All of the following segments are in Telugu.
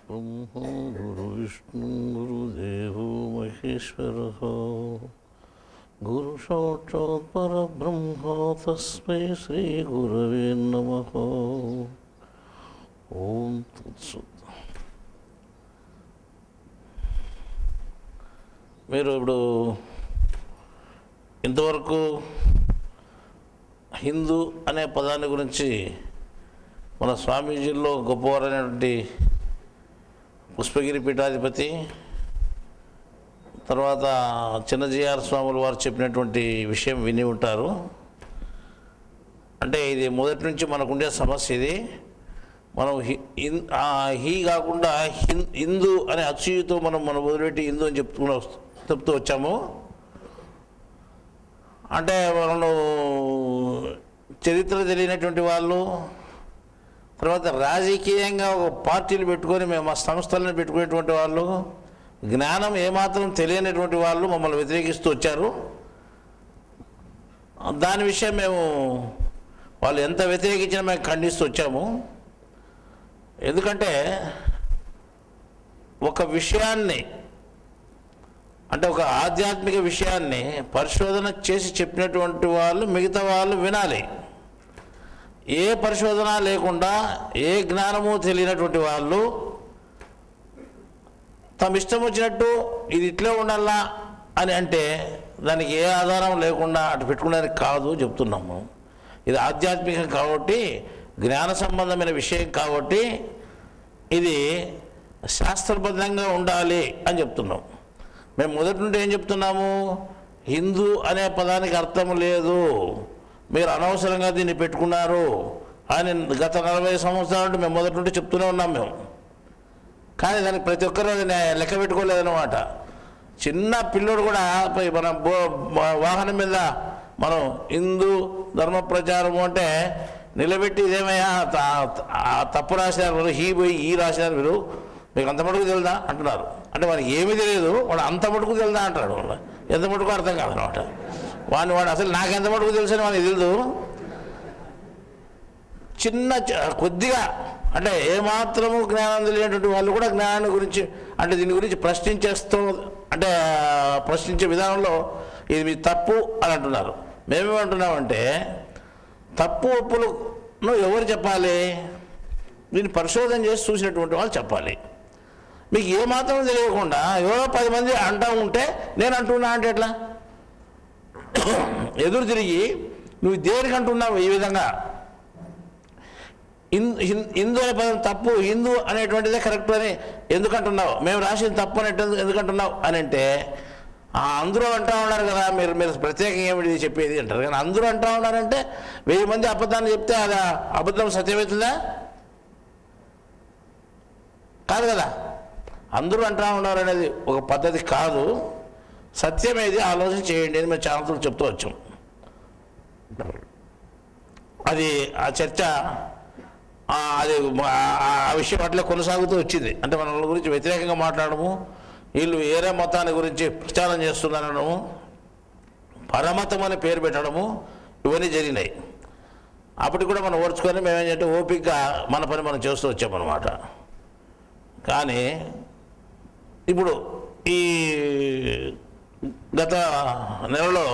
ब्रह्मा गुरुविष्णु गुरुदेवो महेश्वरः गुरुसाक्षात् परब्रह्म तस्मै श्रीगुरवे नमः ఓం తత్సత్ మీరు ఇప్పుడు ఇంతవరకు హిందూ అనే పదాన్ని గురించి మన స్వామీజీల్లో గొప్పవారైనటువంటి పుష్పగిరి పీఠాధిపతి తర్వాత చిన్నజీఆర్ స్వాములు వారు చెప్పినటువంటి విషయం విని ఉంటారు అంటే ఇది మొదటి నుంచి మనకుండే సమస్య ఇది మనం హి ఇన్- ఆ హీ కాకుండా హిన్ హిందూ అనే అచ్యుతో మనం మనం వదిలిపెట్టి హిందూ అని చెప్తున్నా చెప్తూ వచ్చాము అంటే మనం చరిత్ర తెలియనటువంటి వాళ్ళు తర్వాత రాజకీయంగా ఒక పార్టీలు పెట్టుకొని మేము ఆ సంస్థలను పెట్టుకునేటువంటి వాళ్ళు జ్ఞానం ఏమాత్రం తెలియనటువంటి వాళ్ళు మమ్మల్ని వ్యతిరేకిస్తూ వచ్చారు దాని విషయం మేము వాళ్ళు ఎంత వ్యతిరేకించినా మేము ఖండిస్తూ వచ్చాము ఎందుకంటే ఒక విషయాన్ని అంటే ఒక ఆధ్యాత్మిక విషయాన్ని పరిశోధన చేసి చెప్పినటువంటి వాళ్ళు మిగతా వాళ్ళు వినాలి ఏ పరిశోధన లేకుండా ఏ జ్ఞానము తెలియనటువంటి వాళ్ళు తమ ఇష్టం వచ్చినట్టు ఇది ఇట్లే ఉండాలా అని అంటే దానికి ఏ ఆధారం లేకుండా అటు పెట్టుకునేది కాదు చెప్తున్నాము ఇది ఆధ్యాత్మికం కాబట్టి జ్ఞాన సంబంధమైన విషయం కాబట్టి ఇది శాస్త్రబద్ధంగా ఉండాలి అని చెప్తున్నాం మేము మొదటి నుండి ఏం చెప్తున్నాము హిందూ అనే పదానికి అర్థం లేదు మీరు అనవసరంగా దీన్ని పెట్టుకున్నారు అని గత నలభై సంవత్సరాల నుండి మేము మొదటి నుండి చెప్తూనే ఉన్నాం మేము కానీ దానికి ప్రతి ఒక్కరూ అది నే- లెక్క పెట్టుకోలేదన్నమాట చిన్న పిల్లోడు కూడా పోయి మన బో మా- వాహనం మీద మనం హిందూ ధర్మ ప్రచారము అంటే నిలబెట్టి ఇదేమయ్యా త- ఆ తప్పు రాసినారు మీరు హీ పోయి ఈ రాసినారు మీరు మీకు అంత మటుకు తెలుదా అంటున్నారు అంటే వానికి ఏమీ తెలియదు వాడు అంత మటుకు తెలుదా అంటాడు వాడు. ఎంత మటుకు అర్థం కాదనమాట వాడిని వాడు అసలు నాకు ఎంత మటుకు తెలుసు అని వానికి తెలియదు చిన్న చ- కొద్దిగా అంటే ఏమాత్రము జ్ఞానం తెలియనటువంటి వాళ్ళు కూడా జ్ఞానాన్ని గురించి అంటే దీని గురించి ప్రశ్నించేస్తూ అంటే ప్రశ్నించే విధానంలో ఇది మీ తప్పు అని అంటున్నారు మేమేమంటున్నామంటే తప్పు ఒప్పులను ఎవరు చెప్పాలి దీన్ని పరిశోధన చేసి చూసినటువంటి వాళ్ళు చెప్పాలి మీకు ఏమాత్రం తెలియకుండా ఎవరో పది మంది అంటూ ఉంటే నేను అంటున్నా అంటే ఎట్లా ఎదురు తిరిగి నువ్వు దేనికి అంటున్నావు ఈ విధంగా హిందూ హిందూ అనే పదం తప్పు హిందూ అనేటువంటిదే కరెక్ట్ అని ఎందుకు అంటున్నావు మేము రాసింది తప్పు అని ఎట్ట- ఎందుకు అంటున్నావు అని అంటే "ఆ, అందరూ అంటా ఉన్నారు కదా మీరు మీరు ప్రత్యేకంగా ఏమిటి చెప్పేది అంటారు కానీ అందరూ అంటా ఉన్నారంటే వెయ్యి మంది అబద్ధాన్ని చెప్తే అది అబద్ధం సత్యమవుతుందా కాదు కదా అందరూ అంటా ఉన్నారు అనేది ఒక పద్ధతి కాదు సత్యం ఏది ఆలోచన చేయండి అని మేము ఛానల్తో చెప్తూ వచ్చాం అది ఆ చర్చ ఆ, అది ఆ- ఆ విషయం అట్లే కొనసాగుతూ వచ్చింది అంటే మన వాళ్ళ గురించి వ్యతిరేకంగా మాట్లాడము వీళ్ళు వేరే మతాన్ని గురించి ప్రచారం చేస్తున్నారనము పరమతం అని పేరు పెట్టడము ఇవన్నీ జరిగినాయి అప్పటికి కూడా మనం ఓర్చుకొని మేమేంటంటే ఓపికగా మన పని మనం చేస్తూ వచ్చామన్నమాట కానీ ఇప్పుడు ఈ గత నెలలో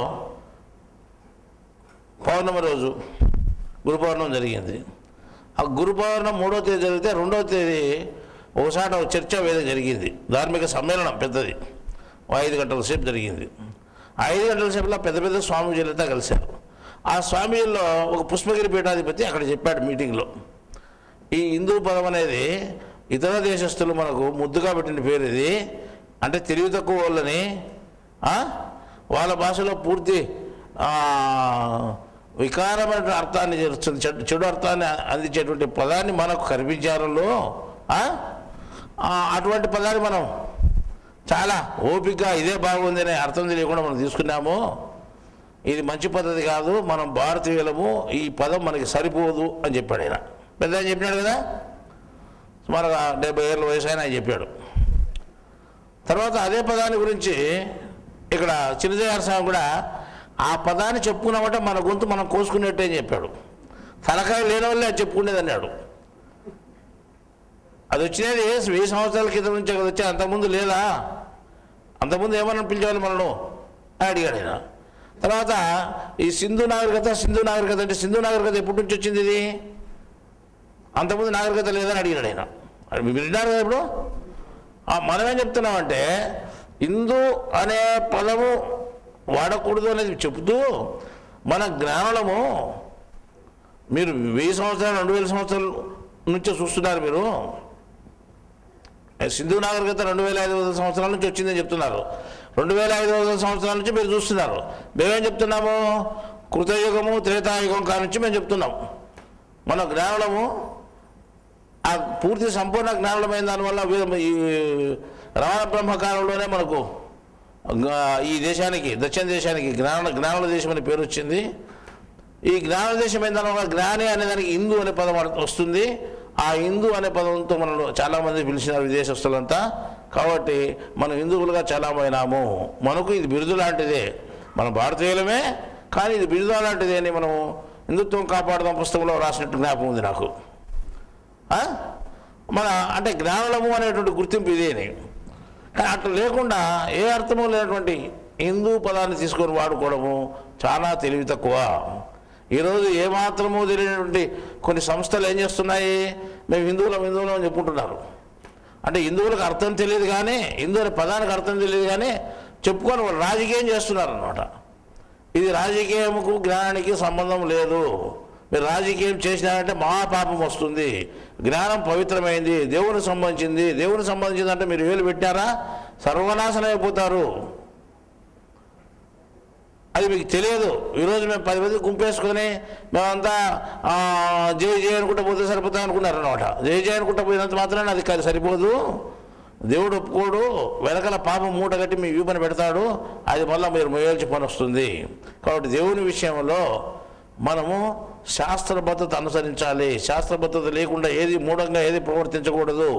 పౌర్ణమి రోజు గురు పౌర్ణమి జరిగింది ఆ గురు పౌర్ణమి మూడో తేదీ జరిగితే రెండవ తేదీ ఒకసారి ఒక చర్చా వేదిక జరిగింది ధార్మిక సమ్మేళనం పెద్దది ఓ ఐదు గంటల సేపు జరిగింది ఆ ఐదు గంటల సేపులో పెద్ద పెద్ద స్వామీజీలతో కలిశారు ఆ స్వామీజీల్లో ఒక పుష్పగిరి పీఠాధిపతి అక్కడ చెప్పాడు మీటింగ్లో ఈ హిందూ పదం అనేది ఇతర దేశస్తులు మనకు ముద్దుగా పెట్టిన పేరు ఇది అంటే తెలివి తక్కువ వాళ్ళని ఆ, వాళ్ళ భాషలో పూర్తి ఆ, వికారమైన అర్థాన్ని చేరుస్తుంది చెడు చెడు అర్థాన్ని అందించేటువంటి పదాన్ని మనకు కనిపించారులో ఆ, ఆ, అటువంటి పదాన్ని మనం చాలా ఓపికగా ఇదే బాగుంది అనే అర్థం తెలియకుండా మనం తీసుకున్నాము ఇది మంచి పద్ధతి కాదు మనం భారతీయులము ఈ పదం మనకి సరిపోదు అని చెప్పాడు ఆయన పెద్ద ఆయన చెప్పినాడు కదా సుమారుగా డెబ్బై ఏళ్ళ వయసు ఆయన ఆయన చెప్పాడు తర్వాత అదే పదాన్ని గురించి ఇక్కడ చిన్నజయార స్వామి కూడా ఆ పదాన్ని చెప్పుకున్నామంటే మన గొంతు మనం కోసుకునేట్టే అని చెప్పాడు తలకాయ లేని వాళ్ళే అది చెప్పుకునేది అన్నాడు అది వచ్చినది వెయ్యి సంవత్సరాల క్రితం నుంచి కదా వచ్చి అంతకుముందు లేదా అంతకుముందు ఏమన్నా పిలిచేవాళ్ళు మనను అని అడిగాడు ఆయన తర్వాత ఈ సింధు నాగరికత సింధు నాగరికత అంటే సింధు నాగరికత ఎప్పటి నుంచి వచ్చింది ఇది అంతకుముందు నాగరికత లేదని అడిగాడు ఆయన అది మీరు విన్నారు కదా ఇప్పుడు ఆ, మనమేం చెప్తున్నామంటే హిందూ అనే పదము వాడకూడదు అనేది చెబుతూ మన జ్ఞానులము మీరు వెయ్యి సంవత్సరాలు రెండు వేల సంవత్సరాల నుంచే చూస్తున్నారు మీరు సింధు నాగరికత రెండు వేల ఐదు వందల సంవత్సరాల నుంచి వచ్చిందని చెప్తున్నారు రెండు వేల ఐదు వందల సంవత్సరాల నుంచి మీరు చూస్తున్నారు మేమేం చెప్తున్నాము కృతయుగము త్రేతాయుగం కాడ నుంచి మేము చెప్తున్నాం మన జ్ఞానులము ఆ పూర్తి సంపూర్ణ జ్ఞానులమైన దానివల్ల వీ- ఈ రమణ బ్రహ్మకాలంలోనే మనకు గా- ఈ దేశానికి దక్షిణ దేశానికి జ్ఞాన జ్ఞానుల దేశం అనే పేరు వచ్చింది ఈ జ్ఞాన దేశం అయిన దానివల్ల జ్ఞాని అనే దానికి హిందూ అనే పదం అర్థం వస్తుంది ఆ హిందూ అనే పదంతో మనల్ని చాలామంది పిలిచినారు విదేశస్తులంతా కాబట్టి మనం హిందువులుగా చాలామైనాము మనకు ఇది బిరుదు లాంటిదే మన భారతీయులమే కానీ ఇది బిరుదు లాంటిదే అని మనం హిందుత్వం కాపాడదాం పుస్తకంలో రాసినట్టు జ్ఞాపకం ఉంది నాకు ఆ? మన అంటే జ్ఞానులము అనేటువంటి గుర్తింపు ఇదేని కానీ అట్లా లేకుండా ఏ అర్థము లేనటువంటి హిందూ పదాన్ని తీసుకొని వాడుకోవడము చాలా తెలివి తక్కువ ఈరోజు ఏమాత్రము తెలియనటువంటి కొన్ని సంస్థలు ఏం చేస్తున్నాయి మేము హిందువులం హిందువులం అని చెప్పుకుంటున్నారు అంటే హిందువులకు అర్థం తెలియదు కానీ హిందూ అనే పదానికి అర్థం తెలియదు కానీ చెప్పుకొని వాళ్ళు రాజకీయం చేస్తున్నారు అనమాట ఇది రాజకీయముకు జ్ఞానానికి సంబంధం లేదు మీరు రాజకీయం చేసినారంటే మహాపాపం వస్తుంది జ్ఞానం పవిత్రమైంది దేవునికి సంబంధించింది దేవునికి సంబంధించింది అంటే మీరు వేలు పెట్టారా సర్వనాశనం అయిపోతారు అది మీకు తెలియదు ఈరోజు మేము పది మంది గుంపేసుకొని మేమంతా ఆ, జై జై అనుకుంటా పోతే సరిపోతాం అనుకున్నారు అనమాట జై జై అనుకుంటా పోయినంత మాత్రాన అది కాదు సరిపోదు దేవుడు ఒప్పుకోడు వెనకాల పాపం మూట కట్టి మీ వీపని పెడతాడు అది మళ్ళీ మీరు మొయ్యాల్సి పని వస్తుంది కాబట్టి దేవుని విషయంలో మనము శాస్త్రబద్ధత అనుసరించాలి శాస్త్రబద్ధత లేకుండా ఏది మూఢంగా ఏది ప్రవర్తించకూడదు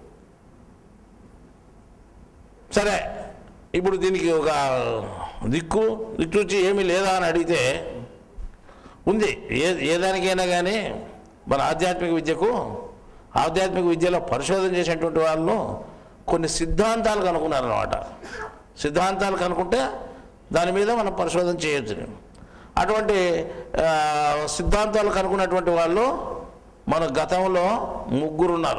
సరే ఇప్పుడు దీనికి ఒక దిక్కు దిక్కుచి ఏమీ లేదా అని అడిగితే ఉంది ఏ ఏ దానికైనా కానీ మన ఆధ్యాత్మిక విద్యకు ఆధ్యాత్మిక విద్యలో పరిశోధన చేసినటువంటి వాళ్ళు కొన్ని సిద్ధాంతాలు కనుక్కున్నారన్నమాట సిద్ధాంతాలు కనుక్కుంటే దాని మీద మనం పరిశోధన చేయొచ్చు అటువంటి ఆ, సిద్ధాంతాలు కనుక్కున్నటువంటి వాళ్ళు మన గతంలో ముగ్గురు ఉన్నారు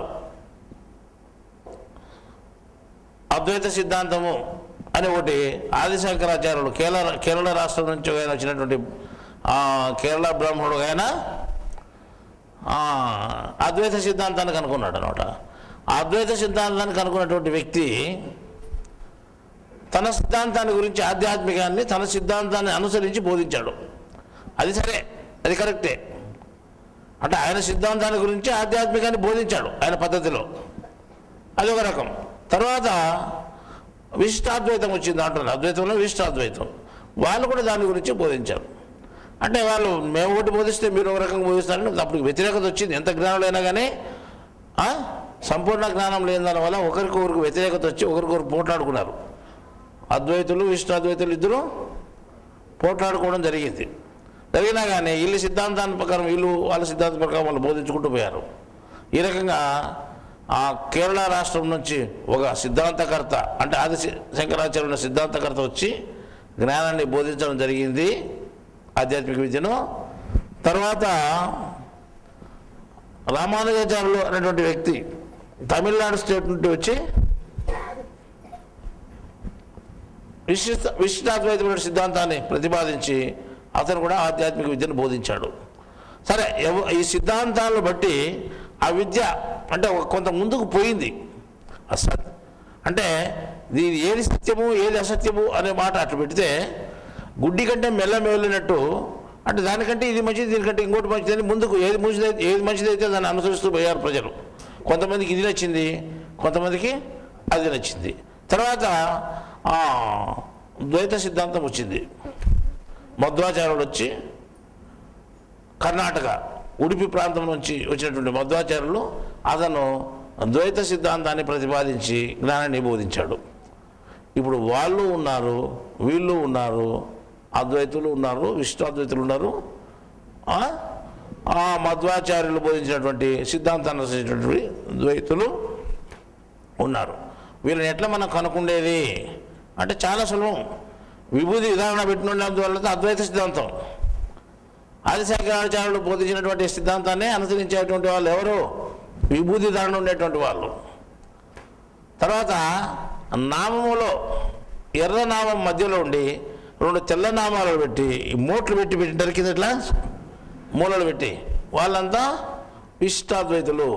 అద్వైత సిద్ధాంతము అని ఒకటి ఆదిశంకరాచార్యులు కేరళ కేరళ రాష్ట్రం నుంచి ఆయన వచ్చినటువంటి ఆ, కేరళ బ్రాహ్మణుడు ఆయన ఆ, అద్వైత సిద్ధాంతాన్ని కనుక్కున్నాడు అనమాట ఆ అద్వైత సిద్ధాంతాన్ని కనుక్కున్నటువంటి వ్యక్తి తన సిద్ధాంతాన్ని గురించి ఆధ్యాత్మికాన్ని తన సిద్ధాంతాన్ని అనుసరించి బోధించాడు అది సరే అది కరెక్టే అంటే ఆయన సిద్ధాంతాన్ని గురించి ఆధ్యాత్మికాన్ని బోధించాడు ఆయన పద్ధతిలో అది ఒక రకం తర్వాత విశిష్టాద్వైతం వచ్చింది అంటున్నారు అద్వైతంలో విశిష్టాద్వైతం వాళ్ళు కూడా దాని గురించి బోధించారు అంటే వాళ్ళు మేము ఒకటి బోధిస్తే మీరు ఒక రకంగా బోధిస్తారని అప్పుడు వ్యతిరేకత వచ్చింది ఎంత జ్ఞానులైనా కానీ ఆ, సంపూర్ణ జ్ఞానం లేని దాని వల్ల ఒకరికొకరికి వ్యతిరేకత వచ్చి ఒకరికొకరు పోట్లాడుకున్నారు అద్వైతులు విశిష్టాద్వైతులు ఇద్దరు పోట్లాడుకోవడం జరిగింది జరిగినా కానీ వీళ్ళ సిద్ధాంతాన్ని ప్రకారం వీళ్ళు వాళ్ళ సిద్ధాంతం ప్రకారం వాళ్ళు బోధించుకుంటూ పోయారు ఈ రకంగా ఆ కేరళ రాష్ట్రం నుంచి ఒక సిద్ధాంతకర్త అంటే ఆది శ- శంకరాచార్యుల సిద్ధాంతకర్త వచ్చి జ్ఞానాన్ని బోధించడం జరిగింది ఆధ్యాత్మిక విద్యను తర్వాత రామానుజాచార్యులు అనేటువంటి వ్యక్తి తమిళనాడు స్టేట్ నుండి వచ్చి విశిష్ట విశిష్టాద్వైతమైన సిద్ధాంతాన్ని ప్రతిపాదించి అతను కూడా ఆధ్యాత్మిక విద్యను బోధించాడు సరే ఎవ- ఈ సిద్ధాంతాలను బట్టి ఆ విద్య అంటే ఒక కొంత ముందుకు పోయింది అసత్ అంటే దీని ఏది సత్యము ఏది అసత్యము అనే మాట అట్లా పెడితే గుడ్డి కంటే మెల్ల మేలినట్టు అంటే దానికంటే ఇది మంచిది దీనికంటే ఇంకోటి మంచిదని ముందుకు ఏది మంచిదైతే ఏది మంచిదైతే దాన్ని అనుసరిస్తూ పోయారు ప్రజలు కొంతమందికి ఇది నచ్చింది కొంతమందికి అది నచ్చింది తర్వాత ఆ, ద్వైత సిద్ధాంతం వచ్చింది మధ్వాచార్యుడు వచ్చి కర్ణాటక ఉడిపి ప్రాంతం నుంచి వచ్చినటువంటి మధ్వాచార్యులు అతను ద్వైత సిద్ధాంతాన్ని ప్రతిపాదించి జ్ఞానాన్ని బోధించాడు ఇప్పుడు వాళ్ళు ఉన్నారు వీళ్ళు ఉన్నారు అద్వైతులు ఉన్నారు విష్ణుద్వైతులు ఉన్నారు ఆ? ఆ మధ్వాచార్యులు బోధించినటువంటి సిద్ధాంతాన్ని అనుసరించినటువంటి ద్వైతులు ఉన్నారు వీళ్ళని ఎట్లా మనం కనుక్కుండేది అంటే చాలా సులభం విభూతి విధారణ పెట్టినందువల్ల అద్వైత సిద్ధాంతం ఆదిశంకరాచార్యులు బోధించినటువంటి సిద్ధాంతాన్ని అనుసరించేటువంటి వాళ్ళు ఎవరు విభూతి ధారణ ఉండేటువంటి వాళ్ళు తర్వాత నామములో ఎర్ర నామం మధ్యలో ఉండి రెండు తెల్ల నామాలు పెట్టి ఈ మూట్లు పెట్టి పెట్టింటారు కింద ఇట్లా మూలలు పెట్టి వాళ్ళంతా ఇష్టాద్వైతులు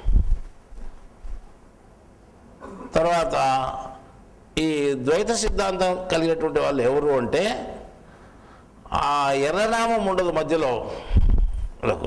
తర్వాత ఈ ద్వైత సిద్ధాంతం కలిగినటువంటి వాళ్ళు ఎవరు అంటే ఆ ఎర్రనామం ఉండదు మధ్యలో వీళ్ళకు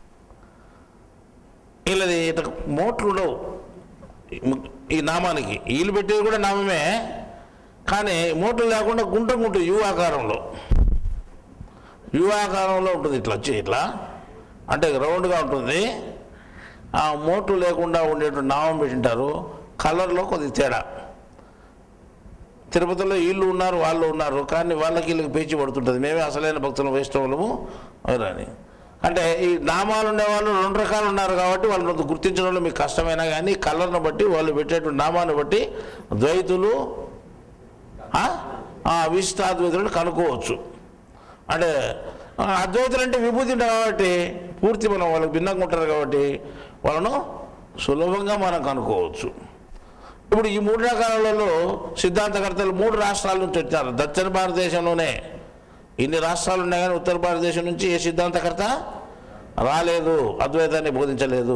వీళ్ళది ఇట్లా మోట్లు ఉండవు ఈ నామానికి వీళ్ళు పెట్టేది కూడా నామమే కానీ మోట్లు లేకుండా గుంట గుంట యు ఆకారంలో యు ఆకారంలో ఉంటుంది ఇట్లా వచ్చి ఇట్లా అంటే రౌండ్గా ఉంటుంది ఆ మోట్లు లేకుండా ఉండేటువంటి నామం పెట్టింటారు కలర్లో కొద్దిగా తేడా తిరుపతిలో వీళ్ళు ఉన్నారు వాళ్ళు ఉన్నారు కానీ వాళ్ళకి వీళ్ళకి పేచి పడుతుంటుంది మేమే అసలైన భక్తులు వైష్ణవులము అని అంటే ఈ నామాలు ఉండేవాళ్ళు రెండు రకాలు ఉన్నారు కాబట్టి వాళ్ళని గుర్తించడంలో మీకు కష్టమైనా కానీ కలర్ను బట్టి వాళ్ళు పెట్టేటువంటి నామాన్ని బట్టి ద్వైతులు ఆ, ఆ విశిష్టాద్వైతులను కనుక్కోవచ్చు అంటే ఆ, అద్వైతులు అంటే విభూతి ఉంటారు కాబట్టి పూర్తి మనం వాళ్ళకి భిన్నంగా ఉంటారు కాబట్టి వాళ్ళను సులభంగా మనం కనుక్కోవచ్చు ఇప్పుడు ఈ మూడు రకాలలో సిద్ధాంతకర్తలు మూడు రాష్ట్రాల నుంచి వచ్చారు దక్షిణ భారతదేశంలోనే ఇన్ని రాష్ట్రాలు ఉన్నాయి కానీ ఉత్తర భారతదేశం నుంచి ఏ సిద్ధాంతకర్త రాలేదు అద్వైతాన్ని బోధించలేదు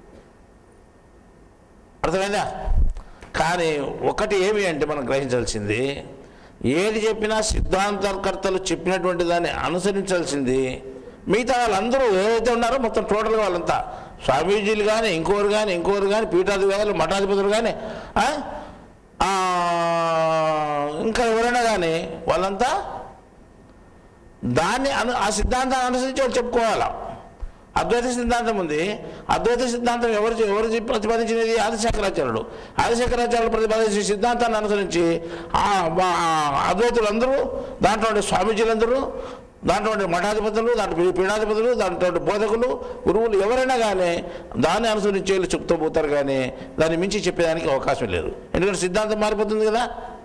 అర్థమైందా కానీ ఒకటి ఏమి అంటే మనం గ్రహించాల్సింది ఏది చెప్పినా సిద్ధాంతకర్తలు చెప్పినటువంటి దాన్ని అనుసరించాల్సింది మిగతా వాళ్ళందరూ ఏదైతే ఉన్నారో మొత్తం టోటల్గా వాళ్ళంతా స్వామీజీలు కానీ ఇంకోరు కానీ ఇంకోరు కానీ పీఠాధిపతులు మఠాధిపతులు కానీ ఆ? ఆ, ఇంకా ఎవరైనా కానీ వాళ్ళంతా దాన్ని అను ఆ సిద్ధాంతాన్ని అనుసరించి వాళ్ళు చెప్పుకోవాలా అద్వైత సిద్ధాంతం ఉంది అద్వైత సిద్ధాంతం ఎవరు చె- ఎవరు చెప్పి ప్రతిపాదించినది ఆదిశంకరాచార్యుడు ఆదిశంకరాచార్యుడు ప్రతిపాదించిన సిద్ధాంతాన్ని అనుసరించి ఆ వా- ఆ అద్వైతులందరూ దాంట్లో ఉండే స్వామీజీలందరూ దాంట్లో ఉండే మఠాధిపతులు దాంట్లో పీ- పీఠాధిపతులు దాంట్లో ఉండే బోధకులు గురువులు ఎవరైనా కానీ దాన్ని అనుసరించి వీళ్ళు చెప్తూ పోతారు కానీ దాన్ని మించి చెప్పేదానికి అవకాశం లేదు ఎందుకంటే సిద్ధాంతం మారిపోతుంది కదా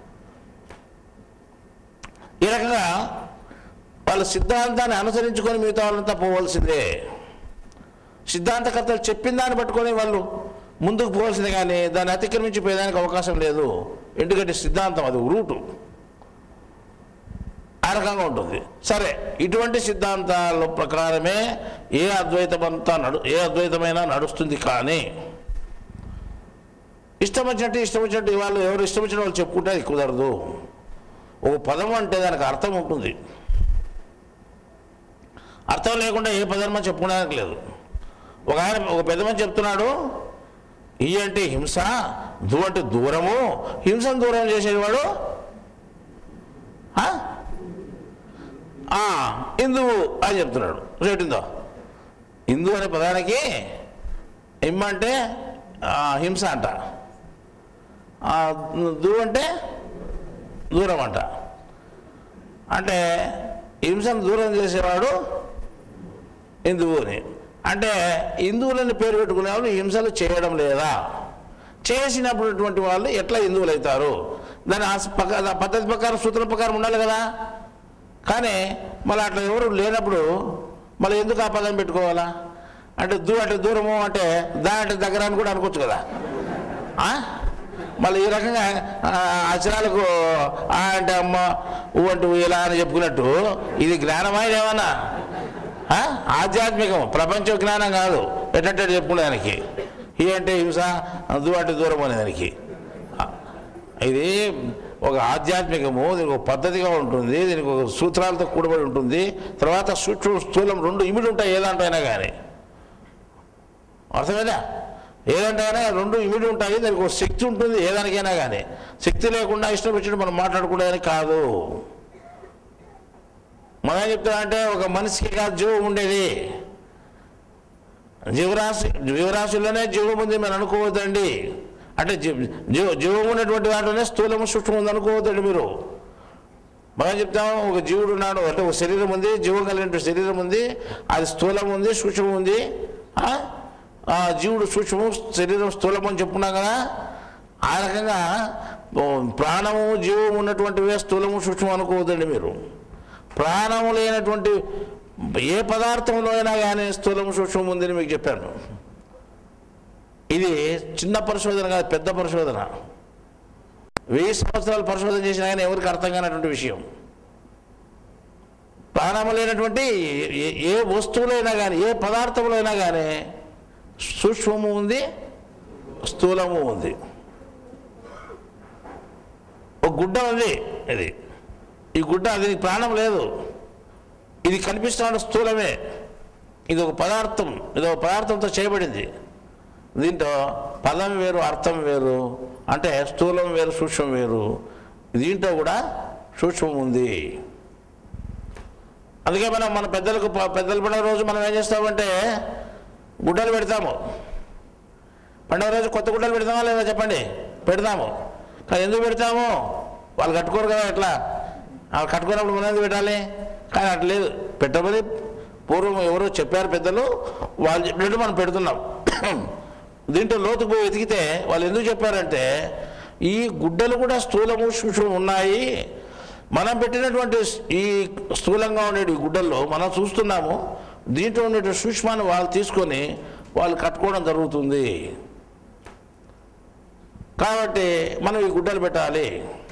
ఈ రకంగా వాళ్ళ సిద్ధాంతాన్ని అనుసరించుకొని మిగతా వాళ్ళంతా పోవాల్సిందే సిద్ధాంతకర్తలు చెప్పిన దాన్ని పట్టుకొని వాళ్ళు ముందుకు పోవాల్సిందే కానీ దాన్ని అతిక్రమించి పోయేదానికి అవకాశం లేదు ఎందుకంటే సిద్ధాంతం అది రూటు ఆ రకంగా ఉంటుంది సరే ఇటువంటి సిద్ధాంతాల ప్రకారమే ఏ అద్వైతం అంతా నడు ఏ అద్వైతమైనా నడుస్తుంది కానీ ఇష్టం వచ్చినట్టు ఇష్టం వచ్చినట్టు వాళ్ళు ఎవరు ఇష్టం వచ్చిన వాళ్ళు చెప్పుకుంటే అది కుదరదు ఒక పదం అంటే దానికి అర్థం ఉంటుంది అర్థం లేకుండా ఏ పదర్మ చెప్పుకోవడానికి లేదు ఒక ఆయన ఒక పెద్ద మనిషి చెప్తున్నాడు ఈ అంటే హింస దు అంటే దూరము హింసను దూరం చేసేవాడు ఆ? ఆ, హిందువు అని చెప్తున్నాడు రేటిందో హిందూ అనే పదానికి ఇమ్మ అంటే ఆ, హింస అంట ఆ, దు అంటే దూరం అంట అంటే హింసను దూరం చేసేవాడు హిందువు అని అంటే హిందువులని పేరు పెట్టుకునే వాళ్ళు హింసలు చేయడం లేదా చేసినటువంటి వాళ్ళు ఎట్లా హిందువులు అవుతారు దాని ఆ పక్క- ఆ పద్ధతి ప్రకారం సూత్రం ప్రకారం ఉండాలి కదా కానీ మళ్ళీ అట్లా ఎవరు లేనప్పుడు మళ్ళీ ఎందుకు ఆ పదం పెట్టుకోవాలా అంటే దూ అంటే దూరము అంటే దా అంటే దగ్గర అని కూడా అనుకోవచ్చు కదా ఆ? మళ్ళీ ఈ రకంగా ఆ, అక్షరాలకు ఆ అంటే అమ్మ ఊ అంటే ఊ ఇలా అని చెప్పుకున్నట్టు ఇది జ్ఞానమా ఏమన్నా ఆ? ఆధ్యాత్మికం ప్రపంచ జ్ఞానం కాదు ఎట్టంటే చెప్పుకునేదానికి ఈ అంటే హింస దూ అంటే దూరం అనేదానికి ఆ, ఇది ఒక ఆధ్యాత్మికము దీనికి ఒక పద్ధతిగా ఉంటుంది దీనికి ఒక సూత్రాలతో కూడబడి ఉంటుంది తర్వాత సూక్ష్మ స్థూలం రెండు ఇమిడి ఉంటాయి ఏదంటైనా కానీ అర్థమైందా ఏదంటైనా రెండు ఇమిడి ఉంటాయి దానికి ఒక శక్తి ఉంటుంది ఏదానికైనా కానీ శక్తి లేకుండా ఇష్టం వచ్చినట్టు మనం మాట్లాడుకునేదని కాదు మనం ఏం చెప్తా అంటే ఒక మనిషికి కాదు జీవం ఉండేది జీవరాశి జీవరాశుల్లోనే జీవం ఉంది మనం అనుకోవద్దండి అంటే జీ- జీవ జీవం ఉన్నటువంటి దాంట్లోనే స్థూలము సూక్ష్మం ఉంది అనుకోవద్దండి మీరు మనం చెప్తాము ఒక జీవుడు ఉన్నాడు అంటే ఒక శరీరం ఉంది జీవం కలిగిన శరీరం ఉంది అది స్థూలం ఉంది సూక్ష్మం ఉంది ఆ? ఆ జీవుడు సూక్ష్మం శరీరం స్థూలం అని చెప్పుకున్నాం కదా ఆ రకంగా ఓ, ప్రాణము జీవము ఉన్నటువంటివే స్థూలము సూక్ష్మం అనుకోవద్దండి మీరు ప్రాణము లేనటువంటి ఏ పదార్థంలో అయినా కానీ స్థూలము సూక్ష్మం ఉందని మీకు చెప్పాను ఇది చిన్న పరిశోధన కాదు పెద్ద పరిశోధన వెయ్యి సంవత్సరాలు పరిశోధన చేసినా కానీ ఎవరికి అర్థం కానటువంటి విషయం ప్రాణము లేనటువంటి ఏ- ఏ వస్తువులైనా కానీ ఏ పదార్థంలో అయినా కానీ సూక్ష్మము ఉంది స్థూలము ఉంది ఒక గుడ్డ ఉంది ఇది ఈ గుడ్డ అది ప్రాణం లేదు ఇది కనిపిస్తున్న స్థూలమే ఇది ఒక పదార్థం ఇది ఒక పదార్థంతో చేయబడింది దీంట్లో పదం వేరు అర్థం వేరు అంటే స్థూలం వేరు సూక్ష్మం వేరు దీంట్లో కూడా సూక్ష్మం ఉంది అందుకే మనం మన పెద్దలకు ప- పెద్దల పండుగ రోజు మనం ఏం చేస్తామంటే గుడ్డలు పెడతాము పండుగ రోజు కొత్త గుడ్డలు పెడతామా లేదా చెప్పండి పెడతాము కానీ ఎందుకు పెడతాము వాళ్ళు కట్టుకోరు కదా ఎట్లా వాళ్ళు కట్టుకున్నప్పుడు మనం ఎందుకు పెట్టాలి కానీ అట్లా లేదు పెట్టమని పూర్వం ఎవరో చెప్పారు పెద్దలు వాళ్ళు చెప్పినట్టు మనం పెడుతున్నాం దీంట్లో లోతుకు పోయి వెతికితే వాళ్ళు ఎందుకు చెప్పారంటే ఈ గుడ్డలు కూడా స్థూలము సూక్ష్మం ఉన్నాయి మనం పెట్టినటువంటి ఈ స్థూలంగా ఉండే ఈ గుడ్డల్లో మనం చూస్తున్నాము దీంట్లో ఉండే సూక్ష్మాన్ని వాళ్ళు తీసుకొని వాళ్ళు కట్టుకోవడం జరుగుతుంది కాబట్టి మనం ఈ గుడ్డలు పెట్టాలి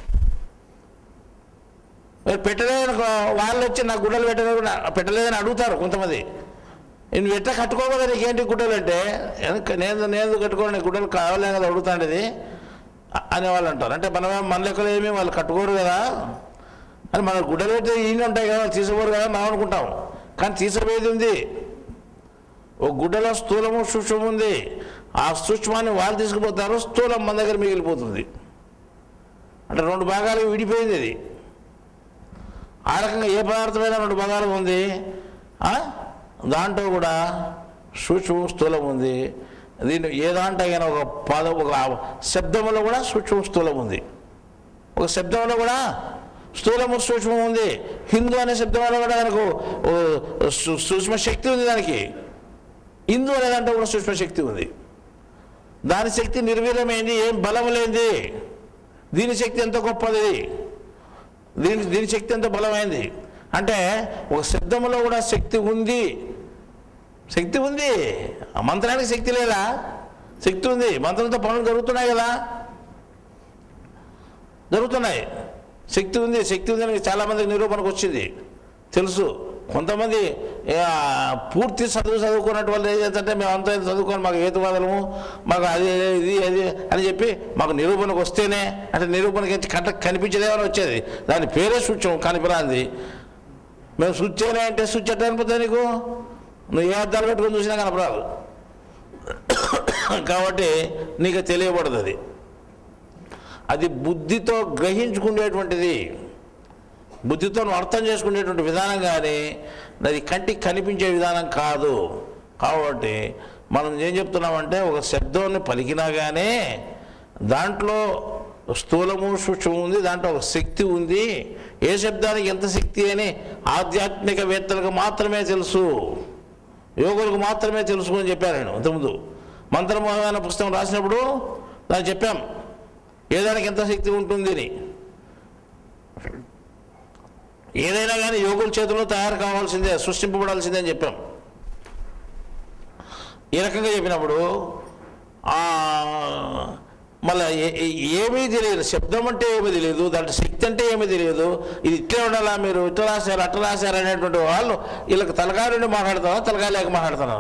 మరి పెట్టలేదని వాళ్ళు వచ్చి నాకు గుడ్డలు పెట్టలేదు పెట్టలేదని అడుగుతారు కొంతమంది నువ్వు ఎట్లా కట్టుకోకదా నీకేంటి గుడ్డలు అంటే "ఎందుకు- నేను నేను కట్టుకోను నీకు గుడ్డలు కావాలే కదా అడుగుతాండేది అ- అని వాళ్ళు అంటారు అంటే మనం మన లెక్కలు ఏమి వాళ్ళు కట్టుకోరు కదా అని మన గుడ్డలు పెట్టి ఈయన ఉంటాయి కదా వాళ్ళు తీసుకోరు కదా మనం అనుకుంటాం కానీ తీసిపోయేది ఉంది ఓ గుడ్డలో స్థూలము సూక్ష్మం ఉంది ఆ సూక్ష్మాన్ని వాళ్ళు తీసుకుపోతారు స్థూలం మన దగ్గర మిగిలిపోతుంది అంటే రెండు భాగాలు విడిపోయింది అది ఆ రకంగా ఏ పదార్థమైనా రెండు భాగాలు ఉంది ఆ? దాంట్లో కూడా సూక్ష్మం స్థూలం ఉంది దీన్ని ఏ దాంట్లో అయినా ఒక పదం ఒక శబ్దంలో కూడా సూక్ష్మం స్థూలం ఉంది ఒక శబ్దంలో కూడా స్థూలము సూక్ష్మం ఉంది హిందూ అనే శబ్దంలో కూడా మనకు ఓ సు- సూక్ష్మ శక్తి ఉంది దానికి హిందూ అనే దాంట్లో కూడా సూక్ష్మ శక్తి ఉంది దాని శక్తి నిర్వీర్యమైంది ఏం బలం లేనిది దీని శక్తి ఎంత గొప్పది దీని దీని శక్తి ఎంత బలమైంది అంటే ఒక శబ్దంలో కూడా శక్తి ఉంది శక్తి ఉంది ఆ మంత్రానికి శక్తి లేదా శక్తి ఉంది మంత్రంతో పనులు జరుగుతున్నాయి కదా జరుగుతున్నాయి శక్తి ఉంది శక్తి ఉంది అని చాలామందికి నిరూపణకు వచ్చింది తెలుసు కొంతమంది ఆ, పూర్తి చదువు చదువుకున్నట్టు వాళ్ళు ఏం చేస్తారంటే మేము అంతా ఇంత చదువుకొని మాకు హేతువాదము మాకు అది ఇది అది అని చెప్పి మాకు నిరూపణకు వస్తేనే అంటే నిరూపణకి వచ్చి కంట కనిపించేదేమని వచ్చేది దాని పేరే సూచ్యం కనిపిరాంది మేము సూచ్యనే అంటే సూచ్ ఎట్లా అనిపోతుంది నీకు నువ్వు ఏ అర్థాలు పెట్టుకొని చూసినా కనపరాదు కాబట్టి నీకు తెలియబడదు అది అది బుద్ధితో గ్రహించుకునేటువంటిది బుద్ధితో నువ్వు అర్థం చేసుకునేటువంటి విధానం కానీ అది కంటికి కనిపించే విధానం కాదు కాబట్టి మనం ఏం చెప్తున్నామంటే ఒక శబ్దాన్ని పలికినా కానీ దాంట్లో స్థూలము సూక్ష్మం ఉంది దాంట్లో ఒక శక్తి ఉంది ఏ శబ్దానికి ఎంత శక్తి అని ఆధ్యాత్మికవేత్తలకు మాత్రమే తెలుసు యోగులకు మాత్రమే తెలుసు అని చెప్పారు నేను ఇంతకుముందు మంత్రమోహమైన పుస్తకం రాసినప్పుడు దాన్ని చెప్పాం ఏ దానికి ఎంత శక్తి ఉంటుంది అని ఏదైనా కానీ యోగుల చేతిలో తయారు కావాల్సిందే సృష్టింపబడాల్సిందే అని చెప్పాం ఈ రకంగా చెప్పినప్పుడు ఆ, మళ్ళీ ఏ- ఏ- ఏమీ తెలియదు శబ్దం అంటే ఏమీ తెలియదు దాంట్లో శక్తి అంటే ఏమీ తెలియదు ఇది ఇట్లే ఉండాలా మీరు ఇట్లా రాశారు అట్లా రాశారు అనేటువంటి వాళ్ళు వీళ్ళకి తలకాయ నుండి మాట్లాడతారా తలకాయ లేక మాట్లాడతారా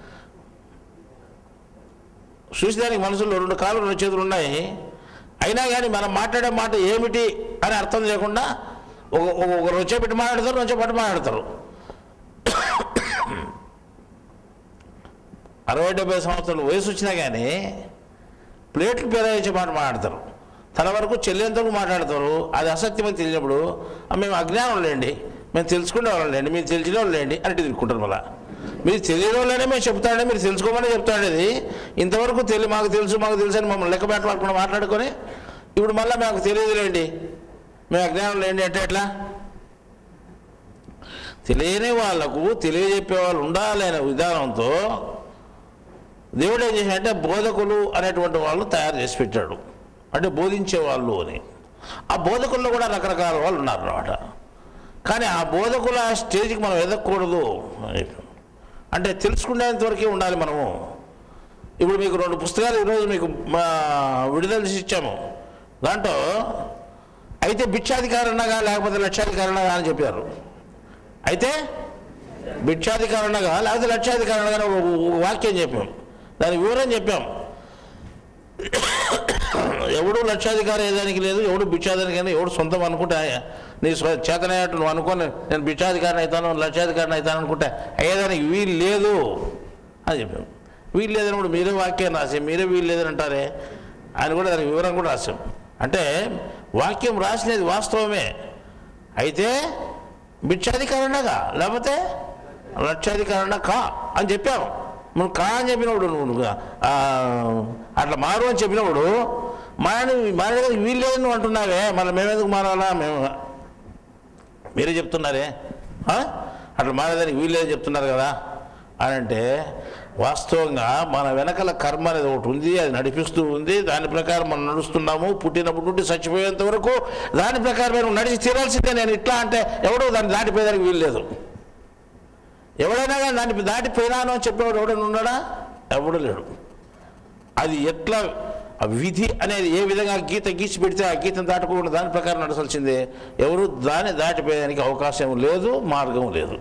చూసేదానికి మనసులో రెండు కాళ్ళు రెండు చేతులు ఉన్నాయి అయినా కానీ మనం మాట్లాడే మాట ఏమిటి అని అర్థం లేకుండా ఒక ఒక- ఒక రొచ్చే పెట్టి మాట్లాడతారు రొచ్చే పెట్టి మాట్లాడతారు అరవై డెబ్బై సంవత్సరాలు వయసు వచ్చినా కానీ ప్లేట్లు పేరాయించే మాట మాట్లాడతారు తన వరకు చెల్లేంతకు మాట్లాడతారు అది అసత్యమని తెలిసినప్పుడు "ఆ, మేము అజ్ఞానం లేండి మేము తెలుసుకునే వాళ్ళం లేండి మీరు తెలిసిన వాళ్ళు లేండి అని తిరుగుకుంటారు మళ్ళా మీరు తెలియని వాళ్ళనే మేము చెప్తాండి మీరు తెలుసుకోమని చెప్తాండేది ఇంతవరకు తెలి మాకు తెలుసు మాకు తెలుసు అని మమ్మల్ని లెక్క పెట్టకుండా మాట్లాడుకొని ఇప్పుడు మళ్ళీ మాకు తెలియదులేండి మేము అజ్ఞానం లేండి అంటే ఎట్లా తెలియని వాళ్ళకు తెలియజెప్పే వాళ్ళు ఉండాలి అనే విధానంతో దేవుడు ఏం చేశాడంటే బోధకులు అనేటువంటి వాళ్ళు తయారు చేసి పెట్టాడు అంటే బోధించే వాళ్ళు అని ఆ బోధకుల్లో కూడా రకరకాల వాళ్ళు ఉన్నారు అన్నమాట కానీ ఆ బోధకుల స్టేజ్కి మనం ఎదగకూడదు అని చెప్పాం. అంటే తెలుసుకునేంత వరకే ఉండాలి మనము ఇప్పుడు మీకు రెండు పుస్తకాలు ఈరోజు మీకు మా విడుదల చేసి ఇచ్చాము దాంట్లో అయితే భిక్షాధికారణగా లేకపోతే లక్షాధికారణగా అని చెప్పారు అయితే భిక్షాధికారణగా లేకపోతే లక్షాధికారణగా అని ఒక ఒక వాక్యం చెప్పాం దాని వివరం చెప్పాం ఎవడు లక్షాధికారి అయ్యేదానికి లేదు ఎవడు భిక్షాధికారి కానీ ఎవడు సొంతం అనుకుంటే నీ స్వ- చేతనయ్యట్టు నువ్వు అనుకోని నేను భిక్షాధికారిని అవుతాను లక్షాధికారిని అవుతాను అనుకుంటే అయ్యేదానికి వీలు లేదు అని చెప్పాం వీలు లేదన్నప్పుడు మీరే వాక్యం రాసి మీరే వీలు లేదని అంటారే ఆయన కూడా దానికి వివరం కూడా రాశాం అంటే వాక్యం రాసినది వాస్తవమే అయితే భిక్షాధికారణగా లేకపోతే లక్షాధికారణ కా అని చెప్పాము నువ్వు కా అని చెప్పినప్పుడు నువ్వు నువ్వు, ఆ, అట్లా మారు అని చెప్పినప్పుడు మారని మారడానికి వీలు లేదు నువ్వు అంటున్నావే మళ్ళీ మేమెందుకు మారాలా మేము మీరే చెప్తున్నారే ఆ? అట్లా మారేదానికి వీలు లేదని చెప్తున్నారు కదా అని అంటే వాస్తవంగా మన వెనకల కర్మ అనేది ఒకటి ఉంది అది నడిపిస్తూ ఉంది దాని ప్రకారం మనం నడుస్తున్నాము పుట్టినప్పటి నుండి చచ్చిపోయేంత వరకు దాని ప్రకారం నేను నడిచి తీరాల్సిందే నేను ఇట్లా అంటే ఎవడో దాన్ని దాటిపోయేదానికి వీలు లేదు ఎవడైనా కానీ దాన్ని దాటిపోయినాను అని చెప్పేవాడు ఎవడైనా ఉన్నాడా ఎవడు లేడు అది ఎట్లా ఆ విధి అనేది ఏ విధంగా గీత గీసి పెడితే ఆ గీతను దాటకుండా దాని ప్రకారం నడచాల్సిందే ఎవరు దాన్ని దాటిపోయేదానికి అవకాశం లేదు మార్గం లేదు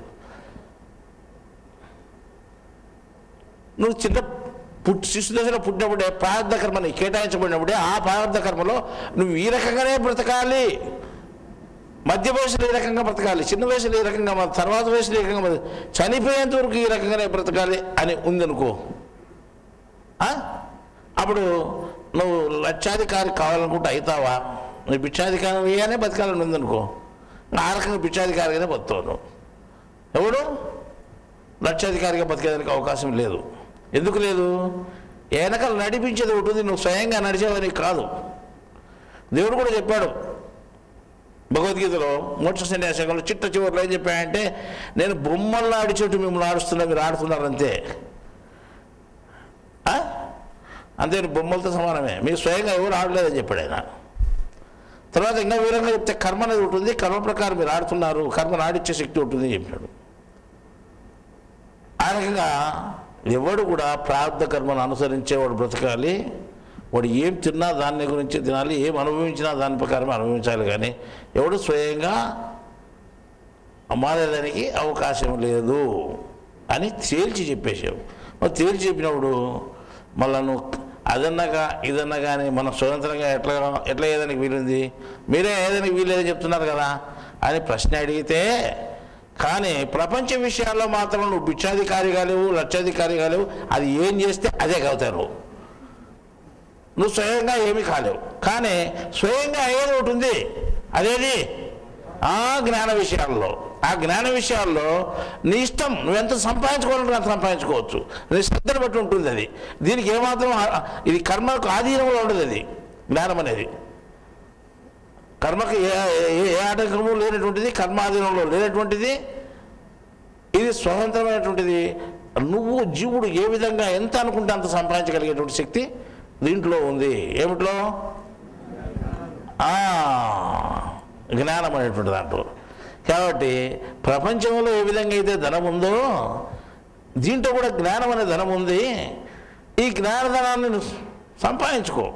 నువ్వు చిన్న పుట్టి శిశు దశలో పుట్టినప్పుడే ప్రారంభ కర్మ నీకు కేటాయించబడినప్పుడే ఆ ప్రారంభ కర్మలో నువ్వు ఈ రకంగానే బ్రతకాలి మధ్య వయసులో ఈ రకంగా బ్రతకాలి చిన్న వయసులో ఈ రకంగా బ్రత- తర్వాత వయసులో ఈ రకంగా బ్రత- చనిపోయేంత వరకు ఈ రకంగానే బ్రతకాలి అని ఉందనుకో ఆ? అప్పుడు నువ్వు లక్షాధికారి కావాలనుకుంటే అవుతావా నువ్వు భిక్షాధికారి అయ్యానే బతకాలని ఉందనుకో ఆ రకంగా భిక్షాధికారిగానే బతుకుతావు నువ్వు ఎవడు లక్షాధికారిగా బతికేదానికి అవకాశం లేదు ఎందుకు లేదు వెనకాల నడిపించేది ఒకటి ఉంది నువ్వు స్వయంగా నడిచేవని కాదు దేవుడు కూడా చెప్పాడు భగవద్గీతలో మోక్ష సన్యాసంలో చిట్ట చివరిలో ఏం చెప్పాడంటే నేను బొమ్మల్లో ఆడిచోటు మిమ్మల్ని ఆడుస్తున్నా మీరు ఆడుతున్నారు అంతే ఆ? అంతే నువ్వు బొమ్మలతో సమానమే మీరు స్వయంగా ఎవరు ఆడలేదని చెప్పాడు ఆయన తర్వాత ఇంకా వివరంగా చెప్తే కర్మ అనేది ఒకటి ఉంది కర్మ ప్రకారం మీరు ఆడుతున్నారు కర్మను ఆడిచ్చే శక్తి ఉంటుంది అని చెప్పాడు ఆ రకంగా ఎవడు కూడా ప్రారంధ కర్మను అనుసరించేవాడు బ్రతకాలి వాడు ఏం తిన్నా దాని గురించి తినాలి ఏం అనుభవించినా దాని ప్రకారం అనుభవించాలి కానీ ఎవడు స్వయంగా మారేదానికి అవకాశం లేదు అని తేల్చి చెప్పేశావు మరి తేల్చి చెప్పినప్పుడు మళ్ళా నువ్వు అదన్నగా ఇదన్నా కానీ మనం స్వతంత్రంగా ఎట్లా ఎట్లా ఏదానికి వీలుంది మీరే ఏదానికి వీలేదని చెప్తున్నారు కదా అని ప్రశ్న అడిగితే కానీ ప్రపంచ విషయాల్లో మాత్రం నువ్వు భిక్షాధికారి కాలేవు లక్షాధికారి కాలేవు అది ఏం చేస్తే అదే కవుతారు నువ్వు స్వయంగా ఏమీ కాలేవు కానీ స్వయంగా అయ్యేది ఒకటి ఉంది అదేది ఆ జ్ఞాన విషయాల్లో ఆ జ్ఞాన విషయాల్లో నీ ఇష్టం నువ్వు ఎంత సంపాదించుకోవాలంటే అంత సంపాదించుకోవచ్చు నీ శ్రద్ధను బట్టి ఉంటుంది అది దీనికి ఏమాత్రం ఆ- ఇది కర్మకు ఆధీనంలో ఉండదు అది జ్ఞానం అనేది కర్మకు ఏ ఏ- ఏ ఆటంకము లేనటువంటిది కర్మాధీనంలో లేనటువంటిది ఇది స్వతంత్రమైనటువంటిది నువ్వు జీవుడు ఏ విధంగా ఎంత అనుకుంటే అంత సంపాదించగలిగేటువంటి శక్తి దీంట్లో ఉంది ఏమిట్లో ఆ, జ్ఞానం అనేటువంటి దాంట్లో కాబట్టి ప్రపంచంలో ఏ విధంగా అయితే ధనం ఉందో దీంట్లో కూడా జ్ఞానం అనే ధనం ఉంది ఈ జ్ఞానధనాన్ని నువ్వు సంపాదించుకో